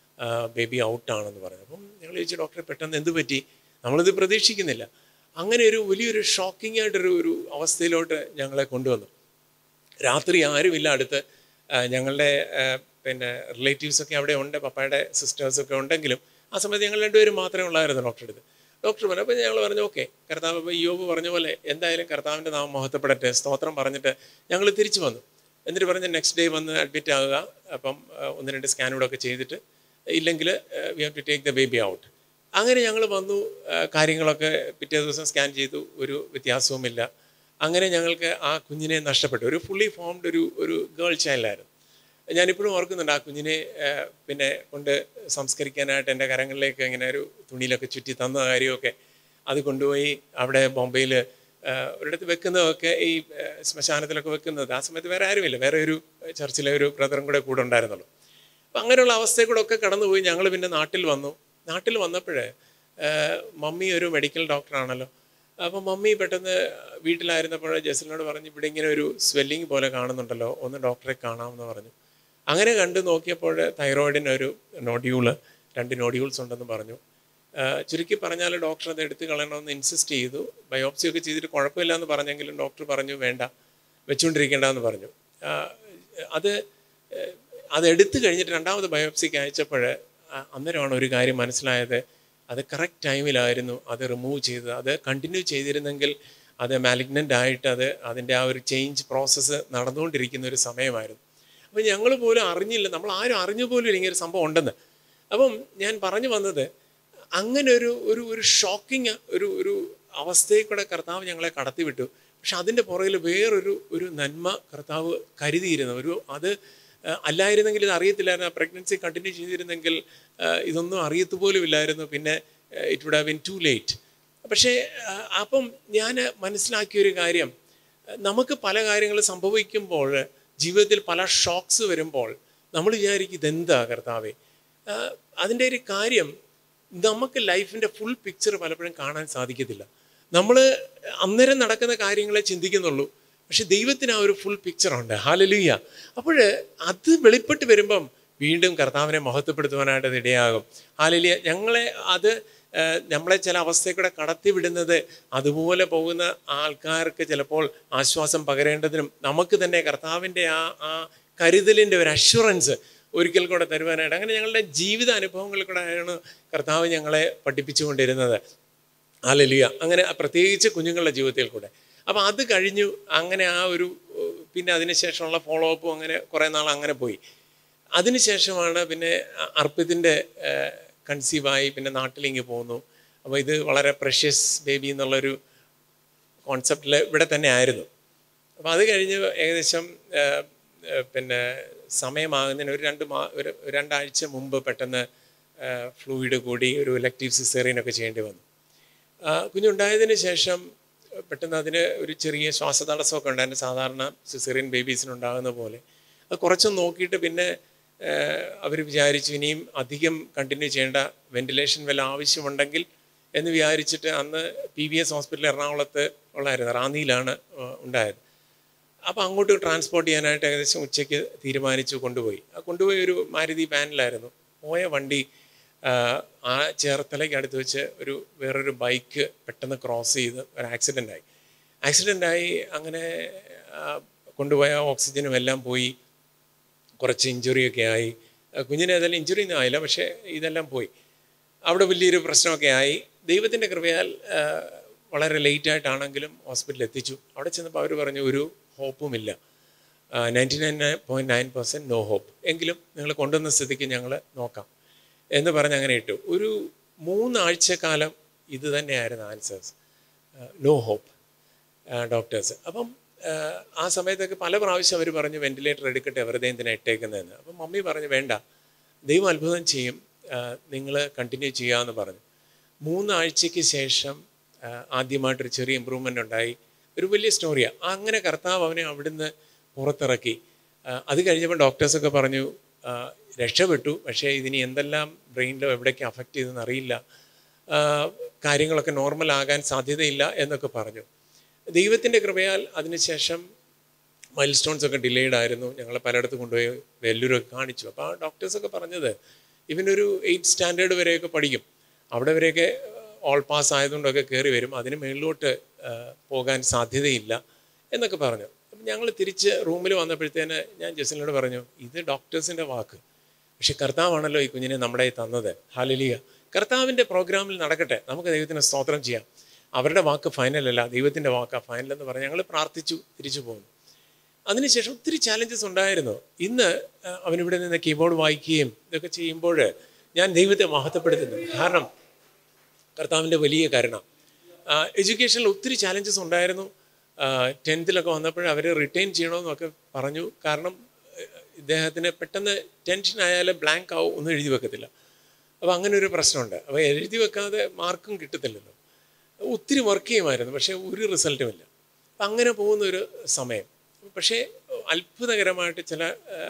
[SPEAKER 1] ബേബി ഔട്ടാണെന്ന് പറഞ്ഞു അപ്പം ഞങ്ങൾ ചോദിച്ചു ഡോക്ടറെ പെട്ടെന്ന് എന്ത് പറ്റി നമ്മളിത് പ്രതീക്ഷിക്കുന്നില്ല അങ്ങനെ ഒരു വലിയൊരു ഷോക്കിംഗ് ആയിട്ടൊരു ഒരു അവസ്ഥയിലോട്ട് ഞങ്ങളെ കൊണ്ടുവന്നു രാത്രി ആരുമില്ല അടുത്ത് ആ, ഞങ്ങളുടെ ആ, പിന്നെ റിലേറ്റീവ്സൊക്കെ അവിടെ ഉണ്ട് പപ്പായുടെ സിസ്റ്റേഴ്സൊക്കെ ഉണ്ടെങ്കിലും ആ സമയത്ത് ഞങ്ങൾ രണ്ടുപേരും മാത്രമേ ഉള്ളായിരുന്നു ഡോക്ടറെ അടുത്ത് ഡോക്ടർ പറഞ്ഞു അപ്പോൾ ഞങ്ങൾ പറഞ്ഞു ഓക്കെ കർത്താവ് ഇപ്പോൾ യോബ് പറഞ്ഞ പോലെ എന്തായാലും കർത്താവിൻ്റെ നാമം മഹത്വപ്പെടട്ടെ സ്തോത്രം പറഞ്ഞിട്ട് ഞങ്ങൾ തിരിച്ചു വന്നു എന്നിട്ട് പറഞ്ഞ് നെക്സ്റ്റ് ഡേ വന്ന് അഡ്മിറ്റ് ആകുക അപ്പം ആ, ഒന്ന് രണ്ട് സ്കാനൂടെ ഒക്കെ ചെയ്തിട്ട് ഇല്ലെങ്കിൽ we have to take the baby out അങ്ങനെ ഞങ്ങൾ വന്നു ആ, കാര്യങ്ങളൊക്കെ പിറ്റേ ദിവസം സ്കാൻ ചെയ്തു ഒരു വ്യത്യാസവുമില്ല അങ്ങനെ ഞങ്ങൾക്ക് ആ കുഞ്ഞിനെ നഷ്ടപ്പെട്ടു ഒരു ഫുള്ളി ഫോംഡ് ഒരു ഒരു ഗേൾ ചൈൽഡായിരുന്നു ഞാനിപ്പോഴും ഓർക്കുന്നുണ്ട് ആ കുഞ്ഞിനെ ആ, പിന്നെ കൊണ്ട് സംസ്കരിക്കാനായിട്ട് എൻ്റെ കരങ്ങളിലേക്ക് ഇങ്ങനെ ഒരു തുണിയിലൊക്കെ ചുറ്റി തന്ന കാര്യമൊക്കെ അത് കൊണ്ടുപോയി അവിടെ ബോംബെയിൽ ഒരിടത്ത് വെക്കുന്നതൊക്കെ ഈ ആ, ശ്മശാനത്തിലൊക്കെ വെക്കുന്നത് ആ സമയത്ത് വേറെ ആരുമില്ല വേറെ ഒരു ചർച്ചിലെ ഒരു ബ്രദറും കൂടെ കൂടെ ഉണ്ടായിരുന്നുള്ളൂ അപ്പം അങ്ങനെയുള്ള അവസ്ഥയിൽ കൂടെ ഒക്കെ കടന്നുപോയി ഞങ്ങൾ പിന്നെ നാട്ടിൽ വന്നു നാട്ടിൽ വന്നപ്പോഴേ മമ്മി ഒരു മെഡിക്കൽ ഡോക്ടറാണല്ലോ അപ്പം മമ്മി പെട്ടെന്ന് വീട്ടിലായിരുന്നപ്പോൾ ജസലിനോട് പറഞ്ഞു ഇവിടെ ഇങ്ങനെ ഒരു സ്വെല്ലിങ് പോലെ കാണുന്നുണ്ടല്ലോ ഒന്ന് ഡോക്ടറെ കാണാമെന്ന് പറഞ്ഞു അങ്ങനെ കണ്ടു നോക്കിയപ്പോൾ തൈറോയിഡിന് ഒരു നോഡ്യൂള് രണ്ട് നോഡ്യൂൾസ് ഉണ്ടെന്ന് പറഞ്ഞു ആ, ചുരുക്കി പറഞ്ഞാൽ ഡോക്ടർ അത് എടുത്ത് കളയണമെന്ന് ഇൻസിസ്റ്റ് ചെയ്തു ബയോപ്സി ഒക്കെ ചെയ്തിട്ട് കുഴപ്പമില്ല എന്ന് പറഞ്ഞെങ്കിലും ഡോക്ടർ പറഞ്ഞു വേണ്ട വെച്ചുകൊണ്ടിരിക്കേണ്ടെന്ന് പറഞ്ഞു ആ, അത് ഏഹ്, അത് എടുത്തു കഴിഞ്ഞിട്ട് രണ്ടാമത് ബയോപ്സിക്ക് അയച്ചപ്പോൾ അന്നേരമാണ് ഒരു കാര്യം മനസ്സിലായത് അത് കറക്റ്റ് ടൈമിലായിരുന്നു അത് റിമൂവ് ചെയ്തത് അത് കണ്ടിന്യൂ ചെയ്തിരുന്നെങ്കിൽ അത് മാലിഗ്നൻ്റ് ആയിട്ട് അത് അതിൻ്റെ ആ ഒരു ചേഞ്ച് പ്രോസസ്സ് നടന്നുകൊണ്ടിരിക്കുന്ന ഒരു സമയമായിരുന്നു അപ്പോൾ ഞങ്ങൾ പോലും അറിഞ്ഞില്ല നമ്മൾ ആരും അറിഞ്ഞു പോലും ഇങ്ങനെ ഒരു സംഭവം ഉണ്ടെന്ന് അപ്പം ഞാൻ പറഞ്ഞു വന്നത് അങ്ങനെ ഒരു ഒരു ഒരു ഷോക്കിങ് ഒരു ഒരു അവസ്ഥയിൽ കൂടെ കർത്താവ് ഞങ്ങളെ കടത്തിവിട്ടു പക്ഷെ അതിൻ്റെ പുറകിൽ വേറൊരു ഒരു നന്മ കർത്താവ് കരുതിയിരുന്നു ഒരു അത് ആ, അല്ലായിരുന്നെങ്കിൽ ഇത് അറിയത്തില്ലായിരുന്നു പ്രഗ്നൻസി കണ്ടിന്യൂ ചെയ്തിരുന്നെങ്കിൽ ആ, ഇതൊന്നും അറിയത്തു പോലും ഇല്ലായിരുന്നു പിന്നെ it would have been too late പക്ഷേ ആ, അപ്പം ഞാൻ മനസ്സിലാക്കിയൊരു കാര്യം നമുക്ക് പല കാര്യങ്ങൾ സംഭവിക്കുമ്പോൾ ജീവിതത്തിൽ പല ഷോക്സ് വരുമ്പോൾ നമ്മൾ വിചാരിക്കും ഇതെന്താ കർത്താവേ ആ, അതിൻ്റെ ഒരു കാര്യം നമുക്ക് ലൈഫിൻ്റെ ഫുൾ പിക്ചർ പലപ്പോഴും കാണാൻ സാധിക്കത്തില്ല നമ്മൾ അന്നേരം നടക്കുന്ന കാര്യങ്ങളെ ചിന്തിക്കുന്നുള്ളൂ പക്ഷെ ദൈവത്തിന് ആ ഒരു ഫുൾ പിക്ചറുണ്ട് ഹാലലുയ്യ അപ്പോൾ അത് വെളിപ്പെട്ട് വരുമ്പം വീണ്ടും കർത്താവിനെ മഹത്വപ്പെടുത്തുവാനായിട്ട് അത് ഇടയാകും ഹാലലിയ ഞങ്ങളെ അത് ഏഹ്, നമ്മളെ ചില അവസ്ഥയിൽ കൂടെ കടത്തിവിടുന്നത് അതുപോലെ പോകുന്ന ആൾക്കാർക്ക് ചിലപ്പോൾ ആശ്വാസം പകരേണ്ടതിനും നമുക്ക് തന്നെ കർത്താവിൻ്റെ ആ ആ കരുതലിൻ്റെ ഒരു അഷുറൻസ് ഒരിക്കൽ കൂടെ തരുവാനായിട്ട് അങ്ങനെ ഞങ്ങളുടെ ജീവിത അനുഭവങ്ങളിൽ കൂടെ ആണ് കർത്താവ് ഞങ്ങളെ പഠിപ്പിച്ചുകൊണ്ടിരുന്നത് ആലലിയ അങ്ങനെ പ്രത്യേകിച്ച് കുഞ്ഞുങ്ങളുടെ ജീവിതത്തിൽ കൂടെ അപ്പോൾ അത് കഴിഞ്ഞു അങ്ങനെ ആ ഒരു ഏഹ്, പിന്നെ അതിനുശേഷമുള്ള ഫോളോ അപ്പും അങ്ങനെ കുറേ നാൾ അങ്ങനെ പോയി അതിനുശേഷമാണ് പിന്നെ അ- അർപ്പിതിൻ്റെ കൺസീവായി പിന്നെ നാട്ടിലേക്ക് പോന്നു അപ്പോൾ ഇത് വളരെ പ്രഷ്യസ് ബേബി എന്നുള്ളൊരു കോൺസെപ്റ്റിൽ ഇവിടെ തന്നെ ആയിരുന്നു അപ്പോൾ അത് കഴിഞ്ഞ് ഏകദേശം ആ, ആ, പിന്നെ സമയമാകുന്നതിന് ഒരു രണ്ട് മാ ഒരു ഒരു രണ്ടാഴ്ച മുമ്പ് പെട്ടെന്ന് ഫ്ലൂയിഡ് കൂടി ഒരു ഇലക്റ്റീവ് സിസേറിയനൊക്കെ ചെയ്യേണ്ടി വന്നു ആ, കുഞ്ഞുണ്ടായതിന് ശേഷം പെട്ടെന്ന് അതിന് ഒരു ചെറിയ ശ്വാസതടസ്സമൊക്കെ ഉണ്ടായിരുന്നു സാധാരണ സിസേറിയൻ ബേബീസിനുണ്ടാകുന്ന പോലെ അത് കുറച്ചൊന്ന് നോക്കിയിട്ട് പിന്നെ അവർ വിചാരിച്ചു ഇനിയും അധികം കണ്ടിന്യൂ ചെയ്യേണ്ട വെന്റിലേഷൻ വല്ല ആവശ്യമുണ്ടെങ്കിൽ എന്ന് വിചാരിച്ചിട്ട് അന്ന് പി വി എസ് ഹോസ്പിറ്റൽ എറണാകുളത്ത് ഉള്ളായിരുന്നു റാന്നിയിലാണ് ആ, ഉണ്ടായത് അപ്പോൾ അങ്ങോട്ട് ട്രാൻസ്പോർട്ട് ചെയ്യാനായിട്ട് ഏകദേശം ഉച്ചയ്ക്ക് തീരുമാനിച്ചു കൊണ്ടുപോയി ആ കൊണ്ടുപോയി ഒരു മാരുതി വാനിലായിരുന്നു പോയ വണ്ടി ആ, ആ ചേർത്തലയ്ക്ക് അടുത്ത് വെച്ച് ഒരു വേറൊരു ബൈക്ക് പെട്ടെന്ന് ക്രോസ് ചെയ്ത് ഒരു ആക്സിഡൻ്റ് ആയി ആക്സിഡൻ്റ് ആയി അങ്ങനെ ആ, കൊണ്ടുപോയ ഓക്സിജനും എല്ലാം പോയി കുറച്ച് ഇഞ്ചുറിയൊക്കെ ആയി ആ, കുഞ്ഞിന് ഏതായാലും ഇഞ്ചുറി ഒന്നും ആയില്ല പക്ഷേ ഇതെല്ലാം പോയി അവിടെ വലിയൊരു പ്രശ്നമൊക്കെ ആയി ദൈവത്തിൻ്റെ കൃപയാൽ ആ, വളരെ ലേറ്റ് ആയിട്ടാണെങ്കിലും ഹോസ്പിറ്റലിൽ എത്തിച്ചു അവിടെ ചെന്നപ്പോൾ അവർ പറഞ്ഞു ഒരു ഹോപ്പുമില്ല ninety nine point nine percent no hope എങ്കിലും നിങ്ങൾ കൊണ്ടുവന്ന സ്ഥിതിക്ക് ഞങ്ങൾ നോക്കാം എന്ന് പറഞ്ഞ് അങ്ങനെ ഇട്ടു ഒരു മൂന്നാഴ്ചക്കാലം ഇത് തന്നെയായിരുന്നു ആൻസേഴ്സ് നോ ഹോപ്പ് ഡോക്ടേഴ്സ് അപ്പം ആ, ആ സമയത്തൊക്കെ പല പ്രാവശ്യം അവർ പറഞ്ഞു വെന്റിലേറ്റർ എടുക്കട്ടെ വെറുതെ എന്തിനാ ഇട്ടേക്കുന്നതെന്ന് അപ്പം മമ്മി പറഞ്ഞു വേണ്ട ദൈവം അത്ഭുതം ചെയ്യും നിങ്ങൾ കണ്ടിന്യൂ ചെയ്യാമെന്ന് പറഞ്ഞു മൂന്നാഴ്ചയ്ക്ക് ശേഷം ആ, ആദ്യമായിട്ടൊരു ചെറിയ ഇമ്പ്രൂവ്മെൻ്റ് ഉണ്ടായി ഒരു വലിയ സ്റ്റോറിയാണ് അങ്ങനെ കർത്താവ് അവനെ അവിടുന്ന് പുറത്തിറക്കി ആ, അത് കഴിഞ്ഞപ്പോൾ ഡോക്ടേഴ്സൊക്കെ പറഞ്ഞു ആ, രക്ഷപ്പെട്ടു പക്ഷേ ഇതിനി എന്തെല്ലാം ബ്രെയിനിലോ എവിടേക്ക് അഫക്റ്റ് ചെയ്തെന്ന് അറിയില്ല ആ, കാര്യങ്ങളൊക്കെ നോർമൽ ആകാൻ സാധ്യതയില്ല എന്നൊക്കെ പറഞ്ഞു ദൈവത്തിൻ്റെ കൃപയാൽ അതിനുശേഷം മൈൽ സ്റ്റോൺസ് ഒക്കെ ഡിലേഡ് ആയിരുന്നു ഞങ്ങൾ പലയിടത്ത് കൊണ്ടുപോയി വെല്ലൂരൊക്കെ കാണിച്ചു അപ്പോൾ ആ ഡോക്ടേഴ്സൊക്കെ പറഞ്ഞത് ഇവനൊരു എയ്റ്റ് സ്റ്റാൻഡേർഡ് വരെയൊക്കെ പഠിക്കും അവിടെ വരെയൊക്കെ ഓൾ പാസ് ആയതുകൊണ്ടൊക്കെ കയറി വരും അതിന് മേളിലോട്ട് ആ, പോകാൻ സാധ്യതയില്ല എന്നൊക്കെ പറഞ്ഞു അപ്പം ഞങ്ങൾ തിരിച്ച് റൂമിൽ വന്നപ്പോഴത്തേന് ഞാൻ ജസലിനോട് പറഞ്ഞു ഇത് ഡോക്ടേഴ്സിൻ്റെ വാക്ക് പക്ഷെ കർത്താവാണല്ലോ ഈ കുഞ്ഞിനെ നമ്മുടെ കയ്യിൽ തന്നത് ഹാലലിയ കർത്താവിൻ്റെ പ്രോഗ്രാമിൽ നടക്കട്ടെ നമുക്ക് ദൈവത്തിന് സ്തോത്രം ചെയ്യാം അവരുടെ വാക്ക് ഫൈനലല്ല ദൈവത്തിൻ്റെ വാക്കാണ് ഫൈനൽ എന്ന് പറഞ്ഞ് ഞങ്ങൾ പ്രാർത്ഥിച്ചു തിരിച്ചു പോകുന്നു അതിനുശേഷം ഒത്തിരി ചാലഞ്ചസ് ഉണ്ടായിരുന്നു ഇന്ന് ആ, അവനിവിടെ നിന്ന് കീബോർഡ് വായിക്കുകയും ഇതൊക്കെ ചെയ്യുമ്പോൾ ഞാൻ ദൈവത്തെ മഹത്വപ്പെടുത്തുന്നു കാരണം കർത്താവിൻ്റെ വലിയ കരുണ എഡ്യൂക്കേഷനിൽ ഒത്തിരി ചാലഞ്ചസ് ഉണ്ടായിരുന്നു ടെൻത്തിലൊക്കെ വന്നപ്പോൾ അവർ റിട്ടൈൻ ചെയ്യണമെന്നൊക്കെ പറഞ്ഞു കാരണം ഏഹ്, ഇദ്ദേഹത്തിന് പെട്ടെന്ന് ടെൻഷൻ ആയാൽ ബ്ലാങ്ക് ആവും ഒന്നും എഴുതി വെക്കത്തില്ല അപ്പോൾ അങ്ങനെ ഒരു പ്രശ്നമുണ്ട് അപ്പോൾ എഴുതി വെക്കാതെ മാർക്കും കിട്ടത്തില്ലല്ലോ ഒത്തിരി വർക്ക് ചെയ്യുമായിരുന്നു പക്ഷേ ഒരു റിസൾട്ടും ഇല്ല അപ്പം അങ്ങനെ പോകുന്ന ഒരു സമയം പക്ഷേ അത്ഭുതകരമായിട്ട് ചില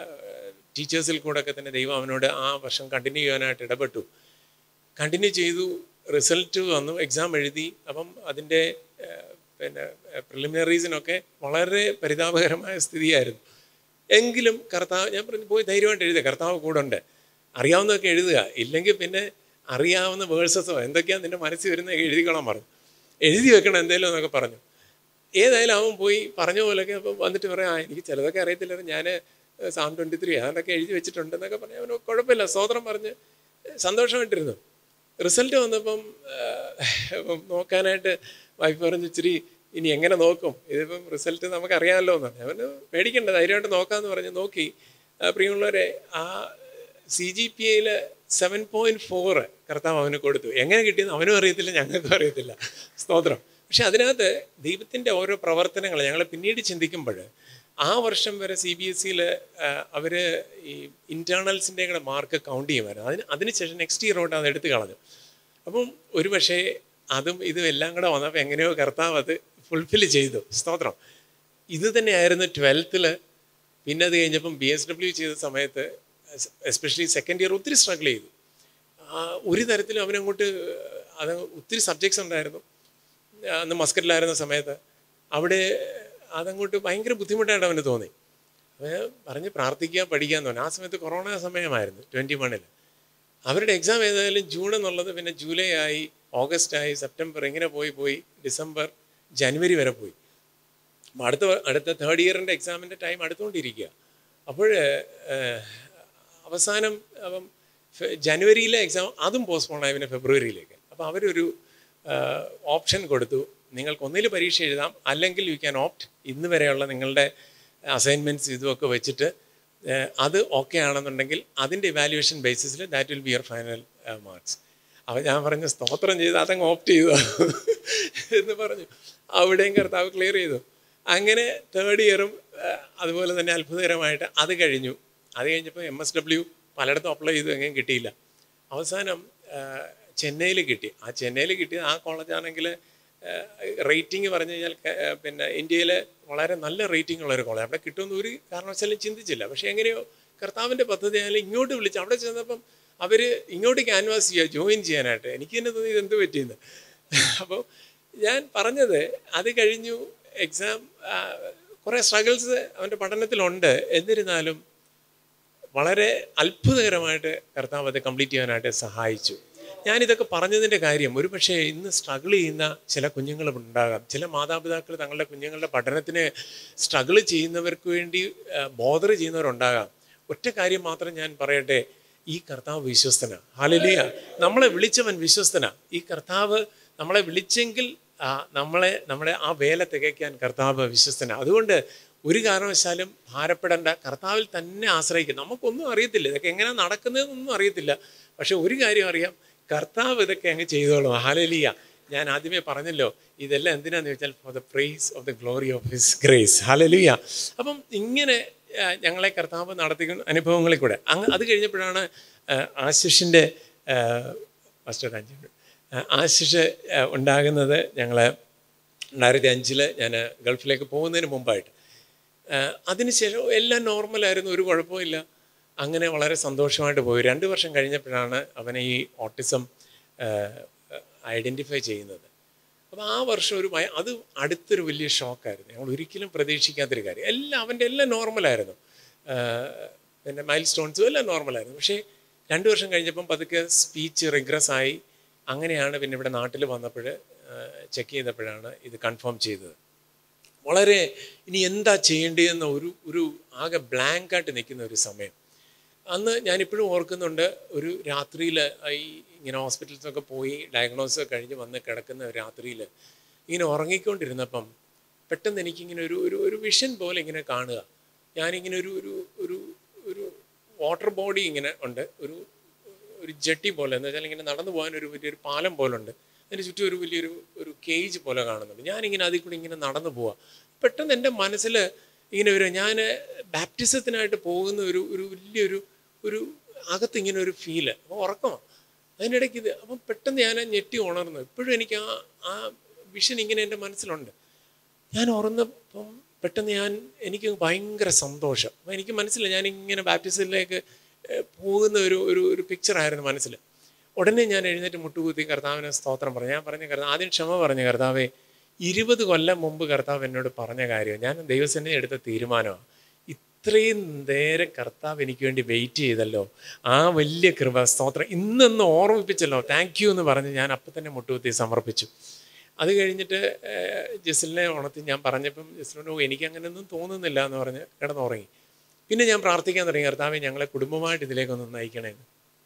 [SPEAKER 1] ടീച്ചേഴ്സിൽ കൂടെ ഒക്കെ തന്നെ ദൈവം അവനോട് ആ വർഷം കണ്ടിന്യൂ ചെയ്യാനായിട്ട് ഇടപെട്ടു കണ്ടിന്യൂ ചെയ്തു റിസൾട്ട് വന്നു എക്സാം എഴുതി അപ്പം അതിൻ്റെ ഏഹ്, പിന്നെ പ്രിലിമിനറീസിനൊക്കെ വളരെ പരിതാപകരമായ സ്ഥിതിയായിരുന്നു എങ്കിലും കർത്താവ് ഞാൻ പറഞ്ഞു പോയി ധൈര്യമായിട്ട് എഴുതുക കർത്താവ് കൂടെ ഉണ്ട് അറിയാവുന്നതൊക്കെ എഴുതുക ഇല്ലെങ്കിൽ പിന്നെ അറിയാവുന്ന വേഴ്സസോ എന്തൊക്കെയാണ് നിൻ്റെ മനസ്സിൽ വരുന്നത് എഴുതിക്കോളാൻ പറഞ്ഞു എഴുതി വെക്കണം എന്തേലും എന്നൊക്കെ പറഞ്ഞു ഏതായാലും അവൻ പോയി പറഞ്ഞ പോലെയൊക്കെ അപ്പം വന്നിട്ട് പറയാം ആ എനിക്ക് ചിലതൊക്കെ അറിയത്തില്ല ഞാൻ സാം ട്വൻറ്റി ത്രീ അതൊക്കെ എഴുതി വെച്ചിട്ടുണ്ട് എന്നൊക്കെ പറഞ്ഞു അവന് കുഴപ്പമില്ല സ്വതന്ത്രം പറഞ്ഞ് സന്തോഷമായിട്ടിരുന്നു റിസൾട്ട് വന്നപ്പം ആ, നോക്കാനായിട്ട് വൈഫ് പറഞ്ഞു ഇച്ചിരി ഇനി എങ്ങനെ നോക്കും ഇതിപ്പം റിസൾട്ട് നമുക്കറിയാമല്ലോ എന്ന് പറഞ്ഞു അവന് പേടിക്കണ്ട ധൈര്യമായിട്ട് നോക്കാമെന്ന് പറഞ്ഞ് നോക്കി ആ, പ്രിയമുള്ളവരെ ആ സി ജി പി ഐയിൽ സെവൻ പോയിൻറ്റ് ഫോർ കർത്താവ് അവന് കൊടുത്തു എങ്ങനെ കിട്ടിയെന്ന് അവനും അറിയത്തില്ല ഞങ്ങൾക്കും അറിയത്തില്ല സ്തോത്രം പക്ഷെ അതിനകത്ത് ദൈവത്തിൻ്റെ ഓരോ പ്രവർത്തനങ്ങൾ ഞങ്ങൾ പിന്നീട് ചിന്തിക്കുമ്പോൾ ആ വർഷം വരെ സി ബി എസ് സിയിൽ അവർ ഈ ഇൻറ്റേർണൽസിൻ്റെ കൂടെ മാർക്ക് കൗണ്ട് ചെയ്യുമായിരുന്നു അതിന് അതിനുശേഷം നെക്സ്റ്റ് ഇയർ തൊട്ട് അത് എടുത്തു കളഞ്ഞു അപ്പം ഒരു പക്ഷേ അതും ഇതും എല്ലാം കൂടെ വന്നപ്പോൾ എങ്ങനെയോ കർത്താവ് അത് ഫുൾഫിൽ ചെയ്തു സ്തോത്രം ഇത് തന്നെയായിരുന്നു ട്വൽത്തിൽ പിന്നെ അത് കഴിഞ്ഞപ്പം ബി എസ് ഡബ്ല്യു ചെയ്ത സമയത്ത് എസ്പെഷ്യലി സെക്കൻഡ് ഇയർ ഒത്തിരി സ്ട്രഗിൾ ചെയ്തു ആ, ഒരു തരത്തിലും അവനങ്ങോട്ട് അത് ഒത്തിരി സബ്ജക്ട്സ് ഉണ്ടായിരുന്നു അന്ന് മസ്കറ്റിലായിരുന്ന സമയത്ത് അവിടെ അതങ്ങോട്ട് ഭയങ്കര ബുദ്ധിമുട്ടായിട്ട് അവന് തോന്നി അപ്പോൾ പറഞ്ഞ് പ്രാർത്ഥിക്കുക പഠിക്കുക എന്ന് പറഞ്ഞു ആ സമയത്ത് കൊറോണ സമയമായിരുന്നു ട്വൻറ്റി വണ്ണിൽ അവരുടെ എക്സാം ഏതായാലും ജൂൺ എന്നുള്ളത് പിന്നെ ജൂലൈ ആയി ഓഗസ്റ്റ് ആയി സെപ്റ്റംബർ ഇങ്ങനെ പോയി പോയി ഡിസംബർ ജനുവരി വരെ പോയി അപ്പം അടുത്ത വ- അടുത്ത തേർഡ് ഇയറിൻ്റെ എക്സാമിൻ്റെ ടൈം അടുത്തുകൊണ്ടിരിക്കുക അപ്പോൾ അവസാനം അപ്പം ഫെ- ജനുവരിയിലെ എക്സാം അതും പോസ്റ്റ്പോൺ ആയി പിന്നെ ഫെബ്രുവരിയിലേക്ക് അപ്പോൾ അവരൊരു ഓപ്ഷൻ കൊടുത്തു നിങ്ങൾക്ക് ഒന്നിൽ പരീക്ഷ എഴുതാം അല്ലെങ്കിൽ യു ക്യാൻ ഓപ്റ്റ് ഇന്ന് വരെയുള്ള നിങ്ങളുടെ അസൈൻമെൻറ്റ്സ് ഇതുമൊക്കെ വെച്ചിട്ട് ഏഹ്, അത് ഓക്കെ ആണെന്നുണ്ടെങ്കിൽ അതിൻ്റെ ഇവാലുവേഷൻ ബേസിസിൽ that will be your final marks അപ്പോൾ ഞാൻ പറഞ്ഞു സ്തോത്രം ചെയ്ത് അതങ്ങ് ഓപ്റ്റ് ചെയ്തു എന്ന് പറഞ്ഞു അവിടെയും കർത്താവ് ക്ലിയർ ചെയ്തു അങ്ങനെ തേർഡ് ഇയറും അതുപോലെ തന്നെ അത്ഭുതകരമായിട്ട് അത് കഴിഞ്ഞു അത് കഴിഞ്ഞപ്പോൾ എം എസ് ഡബ്ല്യു പലയിടത്തും അപ്ലൈ ചെയ്തു എങ്ങനെയും കിട്ടിയില്ല അവസാനം ചെന്നൈയിൽ കിട്ടി ആ ചെന്നൈയിൽ കിട്ടിയ ആ കോളേജാണെങ്കിൽ റേറ്റിംഗ് പറഞ്ഞു കഴിഞ്ഞാൽ ക- ആ, പിന്നെ ഇന്ത്യയിലെ വളരെ നല്ല റേറ്റിംഗ് ഉള്ള ഒരു കോളേജ് അവിടെ കിട്ടുമെന്ന് ഒരു കാരണവശാലും ചിന്തിച്ചില്ല പക്ഷേ എങ്ങനെയോ കർത്താവിൻ്റെ പദ്ധതി ആയാലും ഇങ്ങോട്ട് വിളിച്ച് അവിടെ ചെന്നപ്പം അവർ ഇങ്ങോട്ട് ക്യാൻവാസ് ചെയ്യുക ജോയിൻ ചെയ്യാനായിട്ട് എനിക്ക് തന്നെ തോന്നി ഇതെന്ത് പറ്റിയെന്ന് അപ്പോൾ ഞാൻ പറഞ്ഞത് അത് കഴിഞ്ഞു എക്സാം കുറേ സ്ട്രഗിൾസ് അവൻ്റെ പഠനത്തിലുണ്ട് എന്നിരുന്നാലും വളരെ അത്ഭുതകരമായിട്ട് കർത്താവ് അത് കംപ്ലീറ്റ് ചെയ്യാനായിട്ട് സഹായിച്ചു ഞാനിതൊക്കെ പറഞ്ഞതിൻ്റെ കാര്യം ഒരു പക്ഷേ ഇന്ന് സ്ട്രഗിൾ ചെയ്യുന്ന ചില കുഞ്ഞുങ്ങൾ ഉണ്ടാകാം ചില മാതാപിതാക്കൾ തങ്ങളുടെ കുഞ്ഞുങ്ങളുടെ പഠനത്തിന് സ്ട്രഗിൾ ചെയ്യുന്നവർക്ക് വേണ്ടി ബോധർ ചെയ്യുന്നവരുണ്ടാകാം ഒറ്റ കാര്യം മാത്രം ഞാൻ പറയട്ടെ ഈ കർത്താവ് വിശ്വസ്തനാ ഹാലലിയ നമ്മളെ വിളിച്ചവൻ വിശ്വസ്തനാ ഈ കർത്താവ് നമ്മളെ വിളിച്ചെങ്കിൽ ആ, നമ്മളെ നമ്മുടെ ആ വേല തികയ്ക്കാൻ കർത്താവ് വിശ്വസ്തനാ അതുകൊണ്ട് ഒരു കാരണവശാലും ഭാരപ്പെടേണ്ട കർത്താവിൽ തന്നെ ആശ്രയിക്കും നമുക്കൊന്നും അറിയത്തില്ല ഇതൊക്കെ എങ്ങനെ നടക്കുന്നതെന്നൊന്നും അറിയത്തില്ല പക്ഷെ ഒരു കാര്യം അറിയാം കർത്താവ് ഇതൊക്കെ അങ്ങ് ചെയ്തോളും ഹാലലിയ ഞാൻ ആദ്യമേ പറഞ്ഞല്ലോ ഇതെല്ലാം എന്തിനാന്ന് ചോദിച്ചാൽ for the praise of the glory of his grace hallelujah അപ്പം ഇങ്ങനെ ആ, ഞങ്ങളെ കർത്താവ് നടത്തിക്കുന്ന അനുഭവങ്ങളിൽ കൂടെ അങ്ങ് അത് കഴിഞ്ഞപ്പോഴാണ് ആ, ആശിഷിൻ്റെ ഫസ്റ്റ് ഒരു അഞ്ച് മിനിറ്റ് ആ, ആശിഷ് ആ, ഉണ്ടാകുന്നത് ഞങ്ങൾ രണ്ടായിരത്തി അഞ്ചിൽ ഞാൻ ഗൾഫിലേക്ക് പോകുന്നതിന് മുമ്പായിട്ട് ആ, അതിനുശേഷം എല്ലാം നോർമലായിരുന്നു ഒരു കുഴപ്പമില്ല അങ്ങനെ വളരെ സന്തോഷമായിട്ട് പോയി രണ്ട് വർഷം കഴിഞ്ഞപ്പോഴാണ് അവനെ ഈ ഓട്ടിസം ഐഡൻറ്റിഫൈ ചെയ്യുന്നത് അപ്പോൾ ആ വർഷം ഒരു ഭയ അത് അടുത്തൊരു വലിയ ഷോക്കായിരുന്നു ഞങ്ങൾ ഒരിക്കലും പ്രതീക്ഷിക്കാത്തൊരു കാര്യം എല്ലാം അവൻ്റെ എല്ലാം നോർമലായിരുന്നു പിന്നെ മൈൽ സ്റ്റോൺസും എല്ലാം നോർമലായിരുന്നു പക്ഷേ രണ്ട് വർഷം കഴിഞ്ഞപ്പം പതുക്കെ സ്പീച്ച് റിഗ്രസ് ആയി അങ്ങനെയാണ് പിന്നെ ഇവിടെ നാട്ടിൽ വന്നപ്പോൾ ചെക്ക് ചെയ്തപ്പോഴാണ് ഇത് കൺഫേം ചെയ്തത് വളരെ ഇനി എന്താ ചെയ്യേണ്ടതെന്ന ഒരു ഒരു ആകെ ബ്ലാങ്കായിട്ട് നിൽക്കുന്ന ഒരു സമയം അന്ന് ഞാനിപ്പോഴും ഓർക്കുന്നുണ്ട് ഒരു രാത്രിയിൽ ഈ ഇങ്ങനെ ഹോസ്പിറ്റൽസൊക്കെ പോയി ഡയഗ്നോസ് കഴിഞ്ഞ് വന്ന് കിടക്കുന്ന ഒരു രാത്രിയിൽ ഇങ്ങനെ ഉറങ്ങിക്കൊണ്ടിരുന്നപ്പം പെട്ടെന്ന് എനിക്കിങ്ങനെ ഒരു ഒരു ഒരു വിഷൻ പോലെ ഇങ്ങനെ കാണുക ഞാനിങ്ങനെ ഒരു ഒരു ഒരു ഒരു വാട്ടർ ബോഡി ഇങ്ങനെ ഉണ്ട് ഒരു ഒരു ജെട്ടി പോലെ എന്ന് വെച്ചാൽ ഇങ്ങനെ നടന്നു പോകാൻ ഒരു വലിയൊരു പാലം പോലെ ഉണ്ട് അതിന് ചുറ്റും ഒരു വലിയൊരു ഒരു കേജ് പോലെ കാണുന്നുണ്ട് ഞാനിങ്ങനെ അതിൽ കൂടി ഇങ്ങനെ നടന്നു പോവാ പെട്ടെന്ന് എൻ്റെ മനസ്സിൽ ഇങ്ങനെ ഒരു ഞാൻ ബാപ്റ്റിസത്തിനായിട്ട് പോകുന്ന ഒരു ഒരു വലിയൊരു ഒരു അകത്ത് ഇങ്ങനെ ഒരു ഫീല് അപ്പോൾ ഉറക്കമാണ് അതിനിടയ്ക്ക് ഇത് അപ്പം പെട്ടെന്ന് ഞാൻ ഞെട്ടി ഉണർന്നു ഇപ്പോഴും എനിക്ക് ആ ആ വിഷൻ ഇങ്ങനെ എൻ്റെ മനസ്സിലുണ്ട് ഞാൻ ഉറന്നപ്പം പെട്ടെന്ന് ഞാൻ എനിക്ക് ഭയങ്കര സന്തോഷം അപ്പം എനിക്ക് മനസ്സിലായി ഞാൻ ഇങ്ങനെ ബാപ്റ്റിസത്തിലേക്ക് ഏഹ്, പോകുന്ന ഒരു ഒരു ഒരു പിക്ചറായിരുന്നു മനസ്സിൽ ഉടനെ ഞാൻ എഴുന്നേറ്റ് മുട്ടുകുത്തി കർത്താവിനെ സ്തോത്രം പറഞ്ഞു ഞാൻ പറഞ്ഞ കർത്താവ് ആദ്യം ക്ഷമ പറഞ്ഞു കർത്താവേ ഇരുപത് കൊല്ലം മുമ്പ് കർത്താവ് എന്നോട് പറഞ്ഞ കാര്യം ഞാൻ ദൈവസേന എടുത്ത തീരുമാനമാണ് ഇത്രയും നേരം കർത്താവ് എനിക്ക് വേണ്ടി വെയിറ്റ് ചെയ്തല്ലോ ആ വലിയ കൃപ സ്തോത്രം ഇന്നൊന്ന് ഓർമ്മിപ്പിച്ചല്ലോ താങ്ക് യു എന്ന് പറഞ്ഞ് ഞാൻ അപ്പം തന്നെ മുട്ടുകുത്തി സമർപ്പിച്ചു അത് കഴിഞ്ഞിട്ട് ഏഹ്, ജെസിലിനെ ഉണർത്തി ഞാൻ പറഞ്ഞപ്പം ജെസിലിനോ എനിക്ക് അങ്ങനെയൊന്നും തോന്നുന്നില്ല എന്ന് പറഞ്ഞ് കിടന്നുറങ്ങി പിന്നെ ഞാൻ പ്രാർത്ഥിക്കാൻ തുടങ്ങി കർത്താവെ ഞങ്ങളെ കുടുംബമായിട്ട് ഇതിലേക്കൊന്ന് നയിക്കണേന്ന്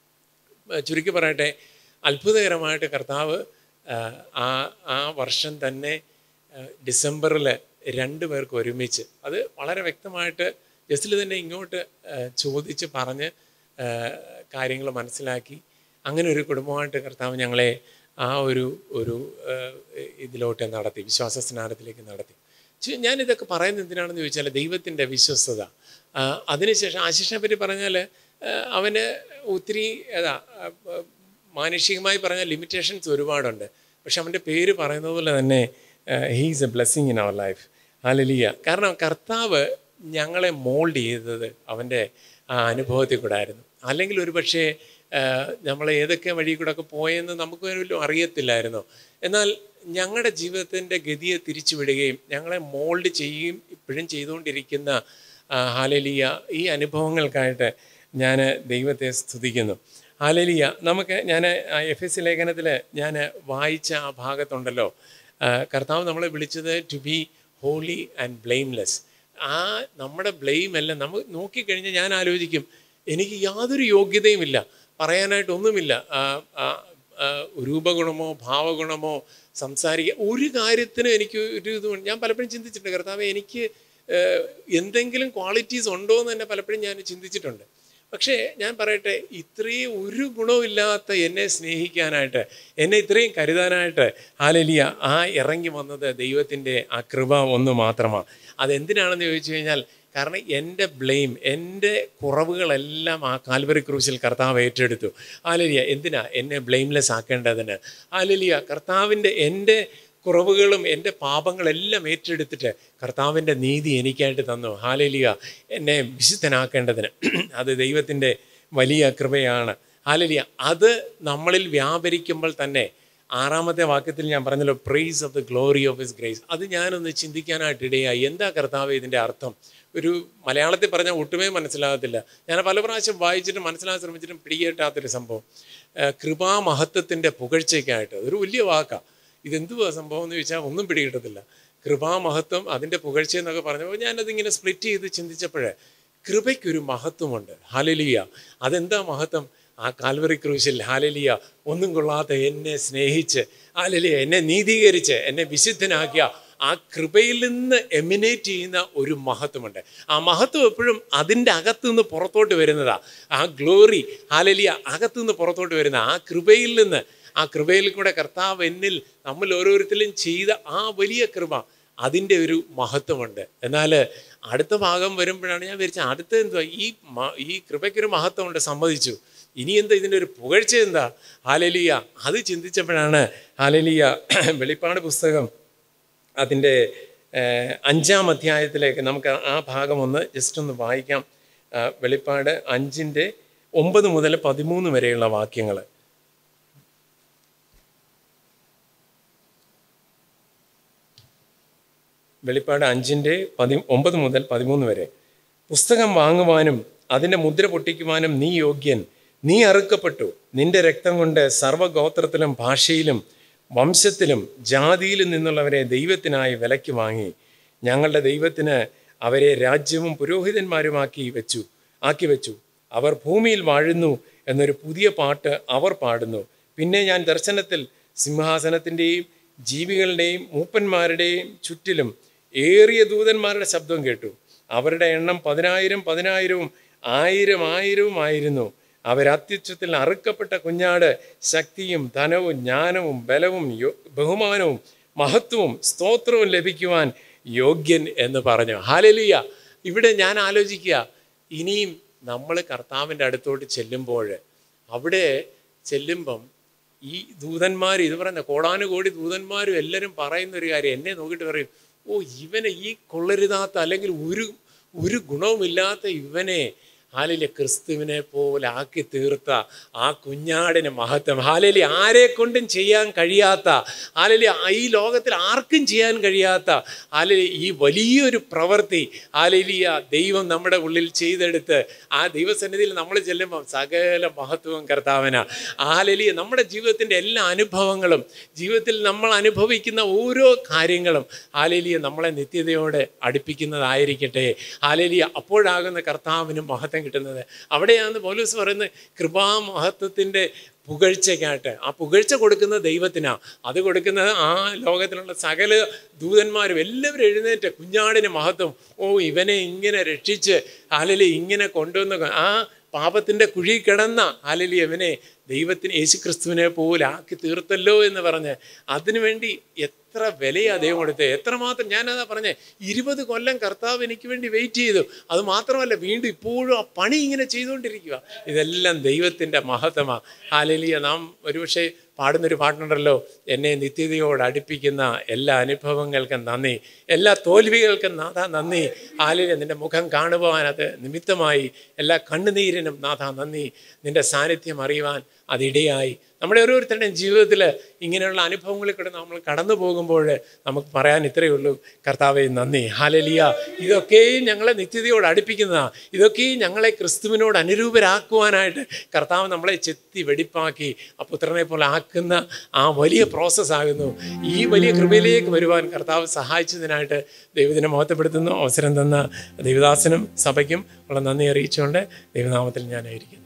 [SPEAKER 1] ഏഹ് ചുരുക്കി പറയട്ടെ അത്ഭുതകരമായിട്ട് കർത്താവ് ആഹ്, ആ ആ വർഷം തന്നെ ഡിസംബറിൽ രണ്ടു പേർക്ക് ഒരുമിച്ച് അത് വളരെ വ്യക്തമായിട്ട് ജസ്റ്റിൽ തന്നെ ഇങ്ങോട്ട് ആഹ്, ചോദിച്ച് പറഞ്ഞ് കാര്യങ്ങൾ മനസ്സിലാക്കി അങ്ങനെ ഒരു കുടുംബമായിട്ട് കർത്താവ് ഞങ്ങളെ ആ ഒരു ഒരു ആഹ്, ഇതിലോട്ട് നടത്തി വിശ്വാസ സ്നാനത്തിലേക്ക് നടത്തി ചു- ഞാനിതൊക്കെ പറയുന്നത് എന്തിനാണെന്ന് ചോദിച്ചാൽ ദൈവത്തിൻ്റെ വിശ്വസ്തത ആ, അതിനുശേഷം ആശിഷിനെ പറ്റി പറഞ്ഞാൽ അവന് ഒത്തിരി ഏതാ ആ, ആ, മാനുഷികമായി പറഞ്ഞാൽ ലിമിറ്റേഷൻസ് ഒരുപാടുണ്ട് പക്ഷെ അവൻ്റെ പേര് പറയുന്നത് പോലെ തന്നെ he's a blessing in our life hallelujah കാരണം കർത്താവ് ഞങ്ങളെ മോൾഡ് ചെയ്തത് അവൻ്റെ ആ അനുഭവത്തിൽ കൂടെ ആയിരുന്നു അല്ലെങ്കിൽ ഒരു പക്ഷേ നമ്മൾ ഏതൊക്കെ വഴി കൂടെ ഒക്കെ പോയെന്ന് നമുക്ക് പോലും അറിയത്തില്ലായിരുന്നു എന്നാൽ ഞങ്ങളുടെ ജീവിതത്തിൻ്റെ ഗതിയെ തിരിച്ചുവിടുകയും ഞങ്ങളെ മോൾഡ് ചെയ്യുകയും ഇപ്പോഴും ചെയ്തുകൊണ്ടിരിക്കുന്ന ആ, ഹാലലിയ ഈ അനുഭവങ്ങൾക്കായിട്ട് ഞാൻ ദൈവത്തെ സ്തുതിക്കുന്നു ഹാലലിയ നമുക്ക് ഞാൻ എഫ് എസ് സി ലേഖനത്തിൽ ഞാൻ വായിച്ച ആ ഭാഗത്തുണ്ടല്ലോ ആ, കർത്താവ് നമ്മളെ വിളിച്ചത് to be holy and blameless ആ നമ്മുടെ ബ്ലെയിം എല്ലാം നമുക്ക് നോക്കിക്കഴിഞ്ഞാൽ ഞാൻ ആലോചിക്കും എനിക്ക് യാതൊരു യോഗ്യതയുമില്ല പറയാനായിട്ട് ഒന്നുമില്ല ആ, ആ, ആ, രൂപഗുണമോ ഭാവഗുണമോ സംസാരിക്കുക ഒരു കാര്യത്തിനും എനിക്ക് ഒരു ഇത് ഞാൻ പലപ്പോഴും ചിന്തിച്ചിട്ടുണ്ട് കർത്താവ് എനിക്ക് ഏഹ്, എന്തെങ്കിലും ക്വാളിറ്റീസ് ഉണ്ടോ എന്ന് തന്നെ പലപ്പോഴും ഞാൻ ചിന്തിച്ചിട്ടുണ്ട് പക്ഷേ ഞാൻ പറയട്ടെ ഇത്രയും ഒരു ഗുണമില്ലാത്ത എന്നെ സ്നേഹിക്കാനായിട്ട് എന്നെ ഇത്രയും കരുതാനായിട്ട് ഹാലലിയ ആ ഇറങ്ങി വന്നത് ദൈവത്തിൻ്റെ ആ കൃപ ഒന്ന് മാത്രമാണ് അതെന്തിനാണെന്ന് ചോദിച്ചു കഴിഞ്ഞാൽ കാരണം എൻ്റെ ബ്ലെയിം എൻ്റെ കുറവുകളെല്ലാം ആ കാൽവറി ക്രൂശിൽ കർത്താവ് ഏറ്റെടുത്തു ആലലിയ എന്തിനാ എന്നെ ബ്ലെയിംലെസ് ആക്കേണ്ടതിന് ആലലിയ കർത്താവിൻ്റെ എൻ്റെ കുറവുകളും എൻ്റെ പാപങ്ങളെല്ലാം ഏറ്റെടുത്തിട്ട് കർത്താവിൻ്റെ നീതി എനിക്കായിട്ട് തന്നു ഹാലലിയ എന്നെ വിശുദ്ധനാക്കേണ്ടതിന് അത് ദൈവത്തിൻ്റെ വലിയ കൃപയാണ് ഹാലലിയ അത് നമ്മളിൽ വ്യാപരിക്കുമ്പോൾ തന്നെ ആറാമത്തെ വാക്യത്തിൽ ഞാൻ പറഞ്ഞല്ലോ praise of the glory of his grace അത് ഞാനൊന്ന് ചിന്തിക്കാനായിട്ട് ഇടയായി എന്താ കർത്താവ് ഇതിൻ്റെ അർത്ഥം ഒരു മലയാളത്തിൽ പറഞ്ഞാൽ ഒട്ടുമേ മനസ്സിലാകത്തില്ല ഞാൻ പല പ്രാവശ്യം വായിച്ചിട്ട് മനസ്സിലാക്കാൻ ശ്രമിച്ചിട്ടും പിടികിട്ടാത്തൊരു സംഭവം ഏഹ് കൃപാമഹത്വത്തിൻ്റെ പുകഴ്ചയ്ക്കായിട്ട് ഒരു വലിയ വാക്കാണ് ഇതെന്തുവാ സംഭവം എന്ന് ചോദിച്ചാൽ ഒന്നും പിടികിട്ടത്തില്ല കൃപാമഹത്വം അതിൻ്റെ പുകഴ്ച എന്നൊക്കെ പറഞ്ഞപ്പോൾ ഞാനതിങ്ങനെ സ്പ്ലിറ്റ് ചെയ്ത് ചിന്തിച്ചപ്പോഴേ കൃപയ്ക്കൊരു മഹത്വമുണ്ട് ഹാലലിയ അതെന്താ മഹത്വം ആ കാൽവറി ക്രൂശിൽ ഹാലലിയ ഒന്നും കൊള്ളാത്ത എന്നെ സ്നേഹിച്ച് ഹാലലിയ എന്നെ നീതീകരിച്ച് എന്നെ വിശുദ്ധനാക്കിയ ആ കൃപയിൽ നിന്ന് എമിനേറ്റ് ചെയ്യുന്ന ഒരു മഹത്വമുണ്ട് ആ മഹത്വം എപ്പോഴും അതിൻ്റെ അകത്തുനിന്ന് പുറത്തോട്ട് വരുന്നതാ ആ ഗ്ലോറി ഹാലലിയ അകത്തുനിന്ന് പുറത്തോട്ട് വരുന്ന ആ കൃപയിൽ നിന്ന് ആ കൃപയിൽ കൂടെ കർത്താവ് എന്നിൽ നമ്മൾ ഓരോരുത്തരും ചെയ്ത ആ വലിയ കൃപ അതിൻ്റെ ഒരു മഹത്വമുണ്ട് എന്നാൽ അടുത്ത ഭാഗം വരുമ്പോഴാണ് ഞാൻ വിചാരിച്ചത് അടുത്ത എന്തുവാ ഈ മ- ഈ കൃപയ്ക്കൊരു മഹത്വമുണ്ട് സമ്മതിച്ചു ഇനി എന്താ ഇതിൻ്റെ ഒരു പുകഴ്ച എന്താ ഹാലലിയ അത് ചിന്തിച്ചപ്പോഴാണ് ഹാലലിയ വെളിപ്പാട് പുസ്തകം അതിൻ്റെ ഏഹ്, അഞ്ചാം അധ്യായത്തിലേക്ക് നമുക്ക് ആ ഭാഗം ഒന്ന് ജസ്റ്റ് ഒന്ന് വായിക്കാം ആ, വെളിപ്പാട് അഞ്ചിൻ്റെ ഒമ്പത് മുതൽ പതിമൂന്ന് വരെയുള്ള വാക്യങ്ങൾ വെളിപ്പാട് അഞ്ചിൻ്റെ പതി ഒമ്പത് മുതൽ പതിമൂന്ന് വരെ പുസ്തകം വാങ്ങുവാനും അതിൻ്റെ മുദ്ര പൊട്ടിക്കുവാനും നീ യോഗ്യൻ നീ അറുക്കപ്പെട്ടു നിന്റെ രക്തം കൊണ്ട് സർവ്വഗോത്രത്തിലും ഭാഷയിലും വംശത്തിലും ജാതിയിലും നിന്നുള്ളവരെ ദൈവത്തിനായി വിലയ്ക്ക് വാങ്ങി ഞങ്ങളുടെ ദൈവത്തിന് അവരെ രാജ്യവും പുരോഹിതന്മാരുമാക്കി വെച്ചു ആക്കി വെച്ചു അവർ ഭൂമിയിൽ വാഴുന്നു എന്നൊരു പുതിയ പാട്ട് അവർ പാടുന്നു പിന്നെ ഞാൻ ദർശനത്തിൽ സിംഹാസനത്തിൻ്റെയും ജീവികളുടെയും മൂപ്പന്മാരുടെയും ചുറ്റിലും ഏറിയ ദൂതന്മാരുടെ ശബ്ദം കേട്ടു അവരുടെ എണ്ണം പതിനായിരം പതിനായിരവും ആയിരം ആയിരവും ആയിരുന്നു അവരത്യുച്ചത്തിൽ അറുക്കപ്പെട്ട കുഞ്ഞാട് ശക്തിയും ധനവും ജ്ഞാനവും ബലവും യോ- ബഹുമാനവും മഹത്വവും സ്തോത്രവും ലഭിക്കുവാൻ യോഗ്യൻ എന്ന് പറഞ്ഞു ഹാലലിയ ഇവിടെ ഞാൻ ആലോചിക്കുക ഇനിയും നമ്മൾ കർത്താവിൻ്റെ അടുത്തോട്ട് ചെല്ലുമ്പോൾ അവിടെ ചെല്ലുമ്പം ഈ ദൂതന്മാർ ഇത് പറയുന്ന കോടാനുകോടി ദൂതന്മാരും എല്ലാവരും പറയുന്ന ഒരു കാര്യം എന്നെ നോക്കിയിട്ട് പറയും ഓ ഇവനെ ഈ കൊള്ളരുതാത്ത അല്ലെങ്കിൽ ഒരു ഒരു ഗുണവുമില്ലാത്ത ഇവനെ ഹാലിലെ ക്രിസ്തുവിനെ പോലെ ആക്കി തീർത്ത ആ കുഞ്ഞാടിന് മഹത്വം ഹാലലി ആരെ കൊണ്ടും ചെയ്യാൻ കഴിയാത്ത ഹാലലി ഈ ലോകത്തിൽ ആർക്കും ചെയ്യാൻ കഴിയാത്ത ഹാലലി ഈ വലിയൊരു പ്രവൃത്തി ഹാലലിയ ദൈവം നമ്മുടെ ഉള്ളിൽ ചെയ്തെടുത്ത് ആ ദൈവസന്നിധിയിൽ നമ്മൾ ചെല്ലുമ്പം സകല മഹത്വവും കർത്താവന ഹാലലിയ നമ്മുടെ ജീവിതത്തിൻ്റെ എല്ലാ അനുഭവങ്ങളും ജീവിതത്തിൽ നമ്മൾ അനുഭവിക്കുന്ന ഓരോ കാര്യങ്ങളും ഹാലലിയ നമ്മളെ നിത്യതയോടെ അടുപ്പിക്കുന്നതായിരിക്കട്ടെ ഹാലലിയ അപ്പോഴാകുന്ന കർത്താവിന് മഹത്വം കിട്ടുന്നത് അവിടെയാണ് പൗലൂസ് പറയുന്നത് കൃപാമഹത്വത്തിൻ്റെ പുകഴ്ചയ്ക്കായിട്ട് ആ പുകഴ്ച കൊടുക്കുന്ന ദൈവത്തിനാ അത് കൊടുക്കുന്നത് ആ ലോകത്തിലുള്ള സകല ദൂതന്മാരും എല്ലാവരും എഴുന്നേറ്റ് കുഞ്ഞാടിന് മഹത്വം ഓ ഇവനെ ഇങ്ങനെ രക്ഷിച്ച് ഹാലലി ഇങ്ങനെ കൊണ്ടുവന്ന് ആ പാപത്തിൻ്റെ കുഴി കിടന്ന ഹാലലി അവനെ ദൈവത്തിന് യേശുക്രിസ്തുവിനെ പോലെ ആക്കി തീർത്തല്ലോ എന്ന് പറഞ്ഞ് അതിനുവേണ്ടി എത്ര വിലയാ ദൈവം കൊടുത്തത് എത്രമാത്രം ഞാനതാ പറഞ്ഞേ ഇരുപത് കൊല്ലം കർത്താവ് എനിക്ക് വേണ്ടി വെയിറ്റ് ചെയ്തു അത് മാത്രമല്ല വീണ്ടും ഇപ്പോഴും ആ പണി ഇങ്ങനെ ചെയ്തുകൊണ്ടിരിക്കുക ഇതെല്ലാം ദൈവത്തിൻ്റെ മഹത്വമാണ് ഹാലലിയ നാം ഒരുപക്ഷെ പാടുന്നൊരു പാട്ടുണ്ടല്ലോ എന്നെ നിത്യതയോട് അടുപ്പിക്കുന്ന എല്ലാ അനുഭവങ്ങൾക്കും നന്ദി എല്ലാ തോൽവികൾക്കും നാഥ നന്ദി ഹാലിയ നിന്റെ മുഖം കാണുവാൻ അത് നിമിത്തമായി എല്ലാ കണ്ണുനീരിനും നാഥ നന്ദി നിന്റെ സാന്നിധ്യം അറിയുവാൻ അതിടയായി നമ്മുടെ ഓരോരുത്തരുടെയും ജീവിതത്തിൽ ഇങ്ങനെയുള്ള അനുഭവങ്ങളിൽ കൂടെ നമ്മൾ കടന്നു പോകുമ്പോൾ നമുക്ക് പറയാൻ ഇത്രയേ ഉള്ളൂ കർത്താവെ നന്ദി ഹാലലിയ ഇതൊക്കെയും ഞങ്ങളെ നിത്യതയോട് അടുപ്പിക്കുന്നതാണ് ഇതൊക്കെയും ഞങ്ങളെ ക്രിസ്തുവിനോട് അനുരൂപരാക്കുവാനായിട്ട് കർത്താവ് നമ്മളെ ചെത്തി വെടിപ്പാക്കി ആ പുത്രനെ പോലെ ആക്കുന്ന ആ വലിയ പ്രോസസ്സാകുന്നു ഈ വലിയ കൃപയിലേക്ക് വരുവാൻ കർത്താവ് സഹായിച്ചതിനായിട്ട് ദൈവത്തിനെ മഹത്വപ്പെടുത്തുന്നു അവസരം തന്ന ദൈവദാസനും സഭയ്ക്കും ഉള്ള നന്ദി അറിയിച്ചുകൊണ്ട് ദൈവനാമത്തിൽ ഞാനായിരിക്കുന്നു